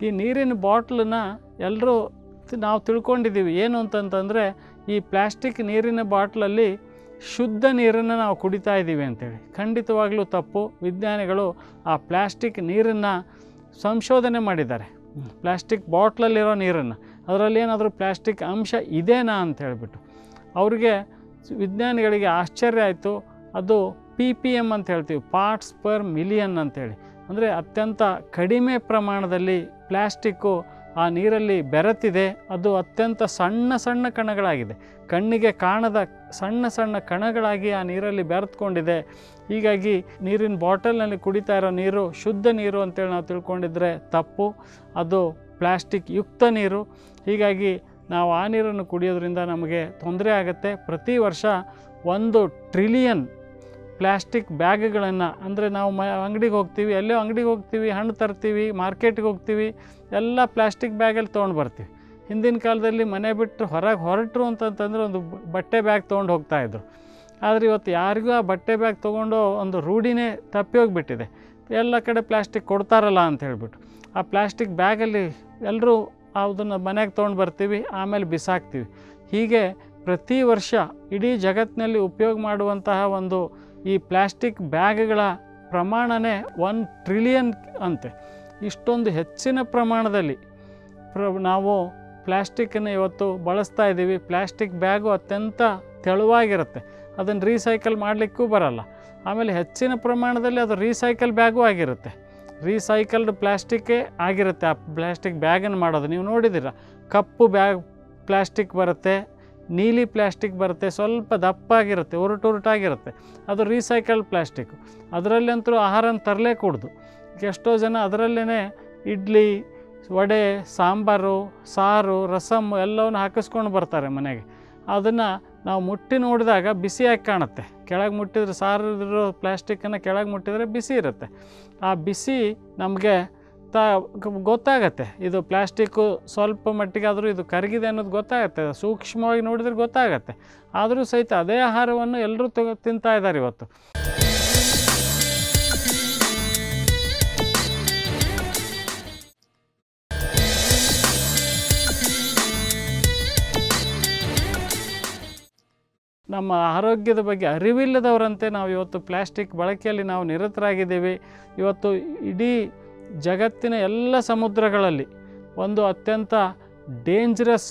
ಈ ನೀರಿನ ಬಾಟ್ಲನ್ನ ಎಲ್ಲರೂ ನಾವು ತಿಳ್ಕೊಂಡಿದ್ದೀವಿ ಏನು ಅಂತಂತಂದರೆ ಈ ಪ್ಲ್ಯಾಸ್ಟಿಕ್ ನೀರಿನ ಬಾಟ್ಲಲ್ಲಿ ಶುದ್ಧ ನೀರನ್ನು ನಾವು ಕುಡಿತಾ ಇದ್ದೀವಿ ಅಂತೇಳಿ ಖಂಡಿತವಾಗ್ಲೂ ತಪ್ಪು ವಿಜ್ಞಾನಿಗಳು ಆ ಪ್ಲ್ಯಾಸ್ಟಿಕ್ ನೀರನ್ನು ಸಂಶೋಧನೆ ಮಾಡಿದ್ದಾರೆ ಪ್ಲ್ಯಾಸ್ಟಿಕ್ ಬಾಟ್ಲಲ್ಲಿರೋ ನೀರನ್ನು ಅದರಲ್ಲಿ ಏನಾದರೂ ಪ್ಲ್ಯಾಸ್ಟಿಕ್ ಅಂಶ ಇದೆನಾ ಅಂತ ಹೇಳಿಬಿಟ್ಟು ಅವ್ರಿಗೆ ವಿಜ್ಞಾನಿಗಳಿಗೆ ಆಶ್ಚರ್ಯ ಆಯಿತು ಅದು ಪಿ ಪಿ ಎಮ್ ಅಂತ ಹೇಳ್ತೀವಿ ಪಾರ್ಟ್ಸ್ ಪರ್ ಮಿಲಿಯನ್ ಅಂತೇಳಿ ಅಂದರೆ ಅತ್ಯಂತ ಕಡಿಮೆ ಪ್ರಮಾಣದಲ್ಲಿ ಪ್ಲ್ಯಾಸ್ಟಿಕ್ಕು ಆ ನೀರಲ್ಲಿ ಬೆರೆತಿದೆ ಅದು ಅತ್ಯಂತ ಸಣ್ಣ ಸಣ್ಣ ಕಣಗಳಾಗಿದೆ ಕಣ್ಣಿಗೆ ಕಾಣದ ಸಣ್ಣ ಸಣ್ಣ ಕಣಗಳಾಗಿ ಆ ನೀರಲ್ಲಿ ಬೆರೆತ್ಕೊಂಡಿದೆ ಹೀಗಾಗಿ ನೀರಿನ ಬಾಟಲ್ನಲ್ಲಿ ಕುಡಿತಾ ಇರೋ ನೀರು ಶುದ್ಧ ನೀರು ಅಂತೇಳಿ ನಾವು ತಿಳ್ಕೊಂಡಿದ್ರೆ ತಪ್ಪು ಅದು ಪ್ಲ್ಯಾಸ್ಟಿಕ್ ಯುಕ್ತ ನೀರು ಹೀಗಾಗಿ ನಾವು ಆ ನೀರನ್ನು ಕುಡಿಯೋದ್ರಿಂದ ನಮಗೆ ತೊಂದರೆ ಆಗುತ್ತೆ ಪ್ರತಿ ವರ್ಷ ಒಂದು ಟ್ರಿಲಿಯನ್ ಪ್ಲ್ಯಾಸ್ಟಿಕ್ ಬ್ಯಾಗ್ಗಳನ್ನು ಅಂದರೆ ನಾವು ಮ ಅಂಗಡಿಗೆ ಹೋಗ್ತೀವಿ ಎಲ್ಲೋ ಅಂಗಡಿಗೆ ಹೋಗ್ತೀವಿ ಹಣ್ಣು ತರ್ತೀವಿ ಮಾರ್ಕೆಟ್ಗೆ ಹೋಗ್ತೀವಿ ಎಲ್ಲ ಪ್ಲ್ಯಾಸ್ಟಿಕ್ ಬ್ಯಾಗಲ್ಲಿ ತೊಗೊಂಡು ಬರ್ತೀವಿ ಹಿಂದಿನ ಕಾಲದಲ್ಲಿ ಮನೆ ಬಿಟ್ಟು ಹೊರಗೆ ಹೊರಟರು ಅಂತಂತಂದ್ರೆ ಒಂದು ಬ- ಬಟ್ಟೆ ಬ್ಯಾಗ್ ತೊಗೊಂಡು ಹೋಗ್ತಾಯಿದ್ರು ಆದರೆ ಇವತ್ತು ಯಾರಿಗೂ ಆ ಬಟ್ಟೆ ಬ್ಯಾಗ್ ತೊಗೊಂಡು ಒಂದು ರೂಢಿನೇ ತಪ್ಪಿ ಹೋಗಿಬಿಟ್ಟಿದೆ ಎಲ್ಲ ಕಡೆ ಪ್ಲ್ಯಾಸ್ಟಿಕ್ ಕೊಡ್ತಾರಲ್ಲ ಅಂತ ಹೇಳ್ಬಿಟ್ಟು ಆ ಪ್ಲ್ಯಾಸ್ಟಿಕ್ ಬ್ಯಾಗಲ್ಲಿ ಎಲ್ಲರೂ ಅದನ್ನು ಮನೆಗೆ ತೊಗೊಂಡು ಬರ್ತೀವಿ ಆಮೇಲೆ ಬಿಸಾಕ್ತೀವಿ ಹೀಗೆ ಪ್ರತಿ ವರ್ಷ ಇಡೀ ಜಗತ್ತಿನಲ್ಲಿ ಉಪಯೋಗ ಮಾಡುವಂತಹ ಒಂದು ಈ ಪ್ಲ್ಯಾಸ್ಟಿಕ್ ಬ್ಯಾಗ್ಗಳ ಪ್ರಮಾಣನೇ ಒನ್ ಟ್ರಿಲಿಯನ್ ಅಂತೆ ಇಷ್ಟೊಂದು ಹೆಚ್ಚಿನ ಪ್ರಮಾಣದಲ್ಲಿ ಪ್ರ ನಾವು ಪ್ಲ್ಯಾಸ್ಟಿಕ್ಕನ್ನು ಇವತ್ತು ಬಳಸ್ತಾ ಇದ್ದೀವಿ ಪ್ಲ್ಯಾಸ್ಟಿಕ್ ಬ್ಯಾಗು ಅತ್ಯಂತ ತೆಳುವಾಗಿರುತ್ತೆ ಅದನ್ನು ರೀಸೈಕಲ್ ಮಾಡಲಿಕ್ಕೂ ಬರಲ್ಲ ಆಮೇಲೆ ಹೆಚ್ಚಿನ ಪ್ರಮಾಣದಲ್ಲಿ ಅದು ರೀಸೈಕಲ್ ಬ್ಯಾಗೂ ಆಗಿರುತ್ತೆ ರೀಸೈಕಲ್ಡ್ ಪ್ಲ್ಯಾಸ್ಟಿಕ್ಕೇ ಆಗಿರುತ್ತೆ ಆ ಪ್ಲ್ಯಾಸ್ಟಿಕ್ ಬ್ಯಾಗನ್ನು ಮಾಡೋದು ನೀವು ನೋಡಿದ್ದೀರ ಕಪ್ಪು ಬ್ಯಾಗ್ ಪ್ಲ್ಯಾಸ್ಟಿಕ್ ಬರುತ್ತೆ ನೀಲಿ ಪ್ಲ್ಯಾಸ್ಟಿಕ್ ಬರುತ್ತೆ ಸ್ವಲ್ಪ ದಪ್ಪಾಗಿರುತ್ತೆ ಉರುಟು ಉರುಟಾಗಿರುತ್ತೆ ಅದು ರೀಸೈಕಲ್ಡ್ ಪ್ಲ್ಯಾಸ್ಟಿಕ್ಕು ಅದರಲ್ಲಂತೂ ಆಹಾರನ ತರಲೇ ಕೂಡ್ದು ಎಷ್ಟೋ ಜನ ಅದರಲ್ಲೇ ಇಡ್ಲಿ ವಡೆ ಸಾಂಬಾರು ಸಾರು ರಸಮ್ ಎಲ್ಲವನ್ನು ಹಾಕಿಸ್ಕೊಂಡು ಬರ್ತಾರೆ ಮನೆಗೆ ಅದನ್ನು ನಾವು ಮುಟ್ಟಿ ನೋಡಿದಾಗ ಬಿಸಿಯಾಗಿ ಕಾಣುತ್ತೆ ಕೆಳಗೆ ಮುಟ್ಟಿದ್ರೆ ಸಾರು ಇರೋ ಪ್ಲ್ಯಾಸ್ಟಿಕ್ಕನ್ನು ಕೆಳಗೆ ಮುಟ್ಟಿದರೆ ಬಿಸಿ ಇರುತ್ತೆ ಆ ಬಿಸಿ ನಮಗೆ ತ ಗೊತ್ತಾಗತ್ತೆ ಇದು ಪ್ಲ್ಯಾಸ್ಟಿಕ್ಕು ಸ್ವಲ್ಪ ಮಟ್ಟಿಗಾದರೂ ಇದು ಕರಗಿದೆ ಅನ್ನೋದು ಗೊತ್ತಾಗತ್ತೆ ಸೂಕ್ಷ್ಮವಾಗಿ ನೋಡಿದ್ರೆ ಗೊತ್ತಾಗತ್ತೆ ಆದರೂ ಸಹಿತ ಅದೇ ಆಹಾರವನ್ನು ಎಲ್ಲರೂ ತಗೋ ತಿಂತಾ ಇದ್ದಾರೆ ಇವತ್ತು ನಮ್ಮ ಆರೋಗ್ಯದ ಬಗ್ಗೆ ಅರಿವಿಲ್ಲದವರಂತೆ ನಾವು ಇವತ್ತು ಪ್ಲ್ಯಾಸ್ಟಿಕ್ ಬಳಕೆಯಲ್ಲಿ ನಾವು ನಿರತರಾಗಿದ್ದೀವಿ ಇವತ್ತು ಇಡೀ ಜಗತ್ತಿನ ಎಲ್ಲ ಸಮುದ್ರಗಳಲ್ಲಿ ಒಂದು ಅತ್ಯಂತ ಡೇಂಜರಸ್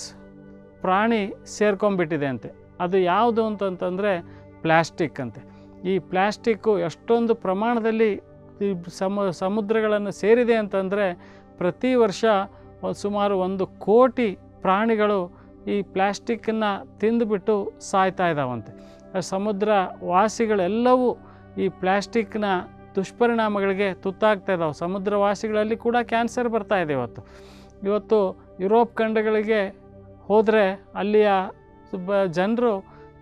ಪ್ರಾಣಿ ಸೇರ್ಕೊಂಡ್ಬಿಟ್ಟಿದೆ ಅಂತೆ ಅದು ಯಾವುದು ಅಂತಂತಂದರೆ ಪ್ಲ್ಯಾಸ್ಟಿಕ್ ಅಂತೆ ಈ ಪ್ಲ್ಯಾಸ್ಟಿಕ್ಕು ಎಷ್ಟೊಂದು ಪ್ರಮಾಣದಲ್ಲಿ ಈ ಸಮ ಸಮುದ್ರಗಳನ್ನು ಸೇರಿದೆ ಅಂತಂದರೆ ಪ್ರತಿ ವರ್ಷ ಒಂದ್ ಸುಮಾರು ಒಂದು ಕೋಟಿ ಪ್ರಾಣಿಗಳು ಈ ಪ್ಲ್ಯಾಸ್ಟಿಕ್ಕನ್ನು ತಿಂದುಬಿಟ್ಟು ಸಾಯ್ತಾ ಇದ್ದಾವಂತೆ ಆ ಸಮುದ್ರ ವಾಸಿಗಳೆಲ್ಲವೂ ಈ ಪ್ಲ್ಯಾಸ್ಟಿಕ್ನ ದುಷ್ಪರಿಣಾಮಗಳಿಗೆ ತುತ್ತಾಗ್ತಾ ಇದ್ದಾವೆ ಸಮುದ್ರ ವಾಸಿಗಳಲ್ಲಿ ಕೂಡ ಕ್ಯಾನ್ಸರ್ ಬರ್ತಾ ಇದೆ ಇವತ್ತು ಇವತ್ತು ಯುರೋಪ್ ಖಂಡಗಳಿಗೆ ಹೋದರೆ ಅಲ್ಲಿಯ ಬ ಜನರು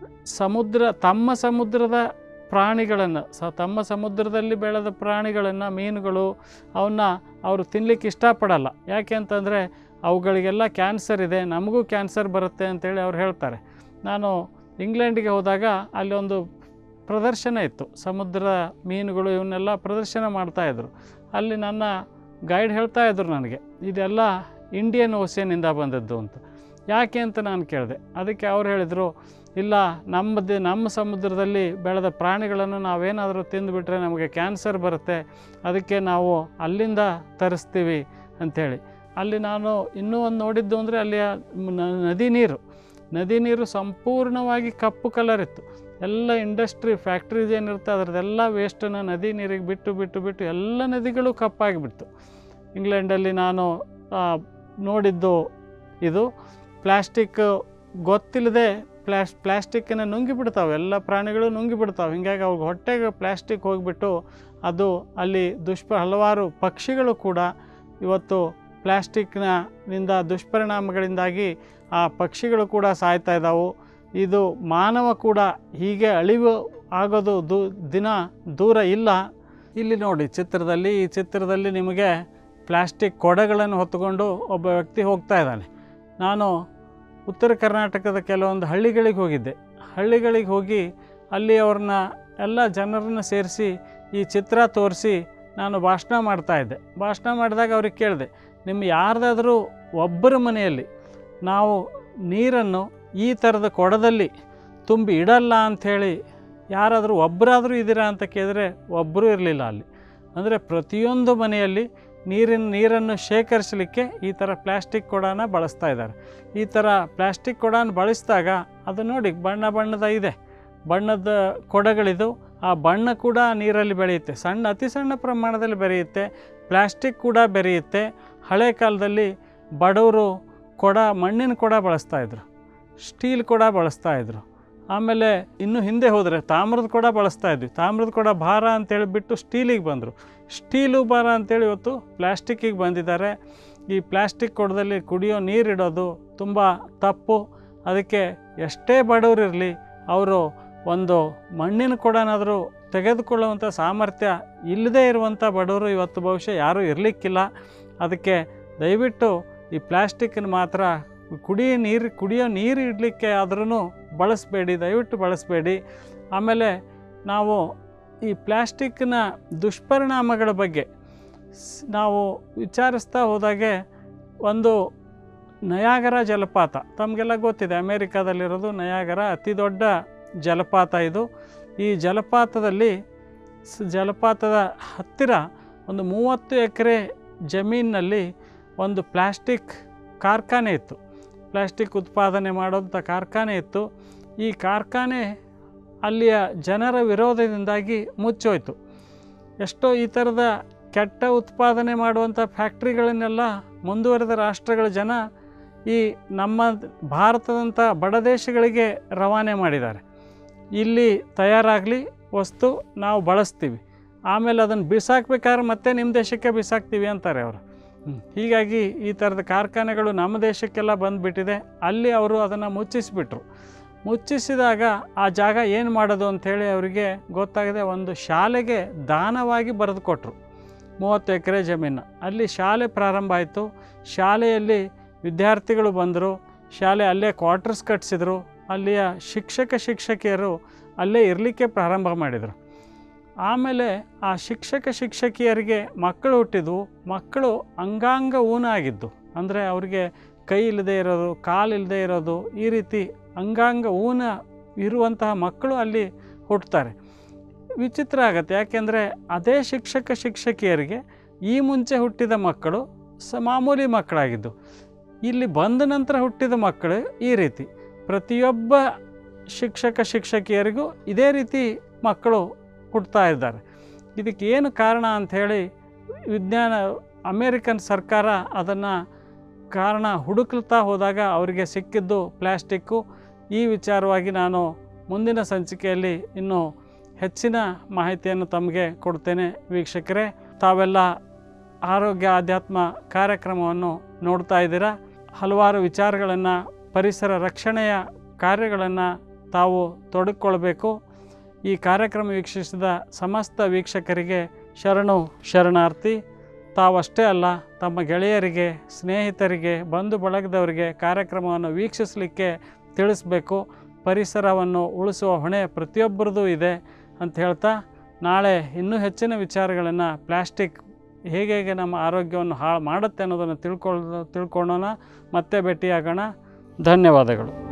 ಸಮುದ್ರ ತಮ್ಮ ಸಮುದ್ರದ ಪ್ರಾಣಿಗಳನ್ನು ಸ ತಮ್ಮ ಸಮುದ್ರದಲ್ಲಿ ಬೆಳೆದ ಪ್ರಾಣಿಗಳನ್ನು ಮೀನುಗಳು ಅವನ್ನ ಅವರು ತಿನ್ನಲಿಕ್ಕೆ ಇಷ್ಟಪಡಲ್ಲ ಯಾಕೆ ಅಂತಂದರೆ ಅವುಗಳಿಗೆಲ್ಲ ಕ್ಯಾನ್ಸರ್ ಇದೆ ನಮಗೂ ಕ್ಯಾನ್ಸರ್ ಬರುತ್ತೆ ಅಂತೇಳಿ ಅವ್ರು ಹೇಳ್ತಾರೆ ನಾನು ಇಂಗ್ಲೆಂಡಿಗೆ ಹೋದಾಗ ಅಲ್ಲಿ ಒಂದು ಪ್ರದರ್ಶನ ಇತ್ತು ಸಮುದ್ರ ಮೀನುಗಳು ಇವನ್ನೆಲ್ಲ ಪ್ರದರ್ಶನ ಮಾಡ್ತಾಯಿದ್ರು ಅಲ್ಲಿ ನನ್ನ ಗೈಡ್ ಹೇಳ್ತಾ ಇದ್ರು ನನಗೆ ಇದೆಲ್ಲ ಇಂಡಿಯನ್ ಓಷನಿಂದ ಬಂದದ್ದು ಅಂತ ಯಾಕೆ ಅಂತ ನಾನು ಕೇಳಿದೆ ಅದಕ್ಕೆ ಅವ್ರು ಹೇಳಿದರು ಇಲ್ಲ ನಮ್ಮದು ನಮ್ಮ ಸಮುದ್ರದಲ್ಲಿ ಬೆಳೆದ ಪ್ರಾಣಿಗಳನ್ನು ನಾವೇನಾದರೂ ತಿಂದುಬಿಟ್ರೆ ನಮಗೆ ಕ್ಯಾನ್ಸರ್ ಬರುತ್ತೆ ಅದಕ್ಕೆ ನಾವು ಅಲ್ಲಿಂದ ತರಿಸ್ತೀವಿ ಅಂಥೇಳಿ ಅಲ್ಲಿ ನಾನು ಇನ್ನೂ ಒಂದು ನೋಡಿದ್ದು ಅಂದರೆ ಅಲ್ಲಿಯ ನ- ನದಿ ನೀರು ನದಿ ನೀರು ಸಂಪೂರ್ಣವಾಗಿ ಕಪ್ಪು ಕಲರ್ ಇತ್ತು ಎಲ್ಲ ಇಂಡಸ್ಟ್ರಿ ಫ್ಯಾಕ್ಟ್ರೀಸ್ ಏನಿರುತ್ತೆ ಅದರದ್ದೆಲ್ಲ ವೇಸ್ಟನ್ನು ನದಿ ನೀರಿಗೆ ಬಿಟ್ಟು ಬಿಟ್ಟು ಬಿಟ್ಟು ಎಲ್ಲ ನದಿಗಳು ಕಪ್ಪಾಗಿಬಿಡ್ತು ಇಂಗ್ಲೆಂಡಲ್ಲಿ ನಾನು ಆ, ನೋಡಿದ್ದು ಇದು ಪ್ಲ್ಯಾಸ್ಟಿಕ್ ಗೊತ್ತಿಲ್ಲದೆ ಪ್ಲಾಸ್ ಪ್ಲ್ಯಾಸ್ಟಿಕ್ಕನ್ನು ನುಂಗಿ ಬಿಡ್ತಾವೆ ಎಲ್ಲ ಪ್ರಾಣಿಗಳು ನುಂಗಿ ಬಿಡ್ತಾವೆ ಹಿಂಗಾಗಿ ಅವ್ರಿಗೆ ಹೊಟ್ಟೆಗೆ ಪ್ಲ್ಯಾಸ್ಟಿಕ್ ಹೋಗಿಬಿಟ್ಟು ಅದು ಅಲ್ಲಿ ದುಷ್ಪ ಹಲವಾರು ಪಕ್ಷಿಗಳು ಕೂಡ ಇವತ್ತು ಪ್ಲ್ಯಾಸ್ಟಿಕ್ನ ನಿಂದ ದುಷ್ಪರಿಣಾಮಗಳಿಂದಾಗಿ ಆ ಪಕ್ಷಿಗಳು ಕೂಡ ಸಾಯ್ತಾ ಇದ್ದಾವೆ ಇದು ಮಾನವ ಕೂಡ ಹೀಗೆ ಅಳಿವು ಆಗೋದು ದೂ ದಿನ ದೂರ ಇಲ್ಲ ಇಲ್ಲಿ ನೋಡಿ ಚಿತ್ರದಲ್ಲಿ ಈ ಚಿತ್ರದಲ್ಲಿ ನಿಮಗೆ ಪ್ಲ್ಯಾಸ್ಟಿಕ್ ಕೊಡೆಗಳನ್ನು ಹೊತ್ತುಕೊಂಡು ಒಬ್ಬ ವ್ಯಕ್ತಿ ಹೋಗ್ತಾ ಇದ್ದಾನೆ ನಾನು ಉತ್ತರ ಕರ್ನಾಟಕದ ಕೆಲವೊಂದು ಹಳ್ಳಿಗಳಿಗೆ ಹೋಗಿದ್ದೆ ಹಳ್ಳಿಗಳಿಗೆ ಹೋಗಿ ಅಲ್ಲಿ ಅವ್ರನ್ನ ಎಲ್ಲ ಜನರನ್ನ ಸೇರಿಸಿ ಈ ಚಿತ್ರ ತೋರಿಸಿ ನಾನು ಭಾಷಣ ಮಾಡ್ತಾ ಇದ್ದೆ ಭಾಷಣ ಮಾಡಿದಾಗ ಅವ್ರಿಗೆ ಕೇಳಿದೆ ನಿಮ್ಮ ಯಾರ್ದಾದರೂ ಒಬ್ಬರ ಮನೆಯಲ್ಲಿ ನಾವು ನೀರನ್ನು ಈ ಥರದ ಕೊಡದಲ್ಲಿ ತುಂಬಿ ಇಡಲ್ಲ ಅಂಥೇಳಿ ಯಾರಾದರೂ ಒಬ್ಬರಾದರೂ ಇದ್ದೀರಾ ಅಂತ ಕೇಳಿದ್ರೆ ಒಬ್ಬರೂ ಇರಲಿಲ್ಲ ಅಲ್ಲಿ ಅಂದರೆ ಪ್ರತಿಯೊಂದು ಮನೆಯಲ್ಲಿ ನೀರಿನ ನೀರನ್ನು ಶೇಖರಿಸಲಿಕ್ಕೆ ಈ ಥರ ಪ್ಲ್ಯಾಸ್ಟಿಕ್ ಕೊಡನ ಬಳಸ್ತಾ ಇದ್ದಾರೆ ಈ ಥರ ಪ್ಲ್ಯಾಸ್ಟಿಕ್ ಕೊಡನ ಬಳಸಿದಾಗ ಅದು ನೋಡಿ ಬಣ್ಣ ಬಣ್ಣದ ಇದೆ ಬಣ್ಣದ ಕೊಡಗಳಿದು ಆ ಬಣ್ಣ ಕೂಡ ನೀರಲ್ಲಿ ಬೆಳೆಯುತ್ತೆ ಸಣ್ಣ ಅತಿ ಸಣ್ಣ ಪ್ರಮಾಣದಲ್ಲಿ ಬೆರೆಯುತ್ತೆ ಪ್ಲ್ಯಾಸ್ಟಿಕ್ ಕೂಡ ಬೆರೆಯುತ್ತೆ ಹಳೆ ಕಾಲದಲ್ಲಿ ಬಡವರು ಕೊಡ ಮಣ್ಣಿನ ಕೊಡ ಬಳಸ್ತಾಯಿದ್ರು ಸ್ಟೀಲ್ ಕೊಡ ಬಳಸ್ತಾಯಿದ್ರು ಆಮೇಲೆ ಇನ್ನು ಹಿಂದೆ ಹೋದರೆ ತಾಮ್ರದ ಕೊಡ ಬಳಸ್ತಾ ಇದ್ವಿ ತಾಮ್ರದ ಕೊಡ ಭಾರ ಅಂತೇಳಿ ಬಿಟ್ಟು ಸ್ಟೀಲಿಗೆ ಬಂದರು ಸ್ಟೀಲು ಭಾರ ಅಂತೇಳಿ ಇವತ್ತು ಪ್ಲ್ಯಾಸ್ಟಿಕ್ಕಿಗೆ ಬಂದಿದ್ದಾರೆ ಈ ಪ್ಲ್ಯಾಸ್ಟಿಕ್ ಕೊಡದಲ್ಲಿ ಕುಡಿಯೋ ನೀರಿಡೋದು ತುಂಬ ತಪ್ಪು ಅದಕ್ಕೆ ಎಷ್ಟೇ ಬಡವರಿರಲಿ ಅವರು ಒಂದು ಮಣ್ಣಿನ ಕೊಡನಾದರೂ ತೆಗೆದುಕೊಳ್ಳುವಂಥ ಸಾಮರ್ಥ್ಯ ಇಲ್ಲದೇ ಇರುವಂಥ ಬಡವರು ಇವತ್ತು ಬಹುಶಃ ಯಾರೂ ಇರಲಿಕ್ಕಿಲ್ಲ ಅದಕ್ಕೆ ದಯವಿಟ್ಟು ಈ ಪ್ಲ್ಯಾಸ್ಟಿಕ್ಕನ್ನು ಮಾತ್ರ ಕುಡಿಯೋ ನೀರು ಕುಡಿಯೋ ನೀರು ಇಡಲಿಕ್ಕೆ ಆದ್ರೂ ಬಳಸಬೇಡಿ ದಯವಿಟ್ಟು ಬಳಸಬೇಡಿ ಆಮೇಲೆ ನಾವು ಈ ಪ್ಲ್ಯಾಸ್ಟಿಕ್ನ ದುಷ್ಪರಿಣಾಮಗಳ ಬಗ್ಗೆ ಸ್- ನಾವು ವಿಚಾರಿಸ್ತಾ ಹೋದಾಗೆ ಒಂದು ನಯಾಗರ ಜಲಪಾತ ತಮಗೆಲ್ಲ ಗೊತ್ತಿದೆ ಅಮೇರಿಕಾದಲ್ಲಿರೋದು ನಯಾಗರ ಅತಿ ದೊಡ್ಡ ಜಲಪಾತ ಇದು ಈ ಜಲಪಾತದಲ್ಲಿ ಸ್- ಜಲಪಾತದ ಹತ್ತಿರ ಒಂದು ಮೂವತ್ತು ಎಕರೆ ಜಮೀನಿನಲ್ಲಿ ಒಂದು ಪ್ಲ್ಯಾಸ್ಟಿಕ್ ಕಾರ್ಖಾನೆ ಇತ್ತು ಪ್ಲ್ಯಾಸ್ಟಿಕ್ ಉತ್ಪಾದನೆ ಮಾಡೋಂಥ ಕಾರ್ಖಾನೆ ಇತ್ತು ಈ ಕಾರ್ಖಾನೆ ಅಲ್ಲಿಯ ಜನರ ವಿರೋಧದಿಂದಾಗಿ ಮುಚ್ಚೋಯ್ತು ಎಷ್ಟೋ ಈ ಥರದ ಕೆಟ್ಟ ಉತ್ಪಾದನೆ ಮಾಡುವಂಥ ಫ್ಯಾಕ್ಟ್ರಿಗಳನ್ನೆಲ್ಲ ಮುಂದುವರೆದ ರಾಷ್ಟ್ರಗಳ ಜನ ಈ ನಮ್ಮ ಭಾರತದಂಥ ಬಡ ದೇಶಗಳಿಗೆ ರವಾನೆ ಮಾಡಿದ್ದಾರೆ ಇಲ್ಲಿ ತಯಾರಾಗಲಿ ವಸ್ತು ನಾವು ಬಳಸ್ತೀವಿ ಆಮೇಲೆ ಅದನ್ನು ಬಿಸಾಕ್ಬೇಕಾದ್ರೆ ಮತ್ತೆ ನಿಮ್ಮ ದೇಶಕ್ಕೆ ಬಿಸಾಕ್ತೀವಿ ಅಂತಾರೆ ಅವರು ಹ್ಮ್. ಹೀಗಾಗಿ ಈ ಥರದ ಕಾರ್ಖಾನೆಗಳು ನಮ್ಮ ದೇಶಕ್ಕೆಲ್ಲ ಬಂದುಬಿಟ್ಟಿದೆ ಅಲ್ಲಿ ಅವರು ಅದನ್ನು ಮುಚ್ಚಿಸಿಬಿಟ್ರು ಮುಚ್ಚಿಸಿದಾಗ ಆ ಜಾಗ ಏನು ಮಾಡೋದು ಅಂಥೇಳಿ ಅವರಿಗೆ ಗೊತ್ತಾಗದೆ ಒಂದು ಶಾಲೆಗೆ ದಾನವಾಗಿ ಬರೆದು ಕೊಟ್ಟರು ಮೂವತ್ತು ಎಕರೆ ಜಮೀನು ಅಲ್ಲಿ ಶಾಲೆ ಪ್ರಾರಂಭ ಆಯಿತು ಶಾಲೆಯಲ್ಲಿ ವಿದ್ಯಾರ್ಥಿಗಳು ಬಂದರು ಶಾಲೆ ಅಲ್ಲೇ ಕ್ವಾರ್ಟರ್ಸ್ ಕಟ್ಟಿಸಿದ್ರು ಅಲ್ಲಿಯ ಶಿಕ್ಷಕ ಶಿಕ್ಷಕಿಯರು ಅಲ್ಲೇ ಇರಲಿಕ್ಕೆ ಪ್ರಾರಂಭ ಮಾಡಿದರು ಆಮೇಲೆ ಆ ಶಿಕ್ಷಕ ಶಿಕ್ಷಕಿಯರಿಗೆ ಮಕ್ಕಳು ಹುಟ್ಟಿದ್ವು ಮಕ್ಕಳು ಅಂಗಾಂಗ ಊನ ಆಗಿದ್ದು ಅಂದರೆ ಅವರಿಗೆ ಕೈ ಇಲ್ಲದೆ ಇರೋದು ಕಾಲು ಇಲ್ಲದೆ ಇರೋದು ಈ ರೀತಿ ಅಂಗಾಂಗ ಊನ ಇರುವಂತಹ ಮಕ್ಕಳು ಅಲ್ಲಿ ಹುಟ್ಟುತ್ತಾರೆ ವಿಚಿತ್ರ ಆಗುತ್ತೆ ಯಾಕೆಂದರೆ ಅದೇ ಶಿಕ್ಷಕ ಶಿಕ್ಷಕಿಯರಿಗೆ ಈ ಮುಂಚೆ ಹುಟ್ಟಿದ ಮಕ್ಕಳು ಸ ಮಾಮೂಲಿ ಮಕ್ಕಳಾಗಿದ್ದು ಇಲ್ಲಿ ಬಂದ ನಂತರ ಹುಟ್ಟಿದ ಮಕ್ಕಳು ಈ ರೀತಿ ಪ್ರತಿಯೊಬ್ಬ ಶಿಕ್ಷಕ ಶಿಕ್ಷಕಿಯರಿಗೂ ಇದೇ ರೀತಿ ಮಕ್ಕಳು ಹುಟ್ಟುತ್ತಾ ಇದ್ದಾರೆ ಇದಕ್ಕೆ ಏನು ಕಾರಣ ಅಂಥೇಳಿ ವಿಜ್ಞಾನ ಅಮೇರಿಕನ್ ಸರ್ಕಾರ ಅದನ್ನು ಕಾರಣ ಹುಡುಕ್ತಾ ಹೋದಾಗ ಅವರಿಗೆ ಸಿಕ್ಕಿದ್ದು ಪ್ಲ್ಯಾಸ್ಟಿಕ್ಕು ಈ ವಿಚಾರವಾಗಿ ನಾನು ಮುಂದಿನ ಸಂಚಿಕೆಯಲ್ಲಿ ಇನ್ನೂ ಹೆಚ್ಚಿನ ಮಾಹಿತಿಯನ್ನು ತಮಗೆ ಕೊಡ್ತೇನೆ ವೀಕ್ಷಕರೇ ತಾವೆಲ್ಲ ಆರೋಗ್ಯ ಆಧ್ಯಾತ್ಮ ಕಾರ್ಯಕ್ರಮವನ್ನು ನೋಡ್ತಾ ಇದ್ದೀರಾ ಹಲವಾರು ವಿಚಾರಗಳನ್ನು ಪರಿಸರ ರಕ್ಷಣೆಯ ಕಾರ್ಯಗಳನ್ನು ತಾವು ತೊಡಗಿಕೊಳ್ಬೇಕು ಈ ಕಾರ್ಯಕ್ರಮ ವೀಕ್ಷಿಸಿದ ಸಮಸ್ತ ವೀಕ್ಷಕರಿಗೆ ಶರಣು ಶರಣಾರ್ಥಿ ತಾವಷ್ಟೇ ಅಲ್ಲ ತಮ್ಮ ಗೆಳೆಯರಿಗೆ ಸ್ನೇಹಿತರಿಗೆ ಬಂಧು ಬಳಗದವರಿಗೆ ಕಾರ್ಯಕ್ರಮವನ್ನು ವೀಕ್ಷಿಸಲಿಕ್ಕೆ ತಿಳಿಸ್ಬೇಕು ಪರಿಸರವನ್ನು ಉಳಿಸುವ ಹೊಣೆ ಪ್ರತಿಯೊಬ್ಬರದ್ದು ಇದೆ ಅಂತ ಹೇಳ್ತಾ ನಾಳೆ ಇನ್ನೂ ಹೆಚ್ಚಿನ ವಿಚಾರಗಳನ್ನು ಪ್ಲ್ಯಾಸ್ಟಿಕ್ ಹೇಗೆ ಹೇಗೆ ನಮ್ಮ ಆರೋಗ್ಯವನ್ನು ಹಾಳು ಮಾಡುತ್ತೆ ಅನ್ನೋದನ್ನು ತಿಳ್ಕೊಳ್ಳೋ ತಿಳ್ಕೊಳ್ಳೋಣ ಮತ್ತೆ ಭೇಟಿಯಾಗೋಣ ಧನ್ಯವಾದಗಳು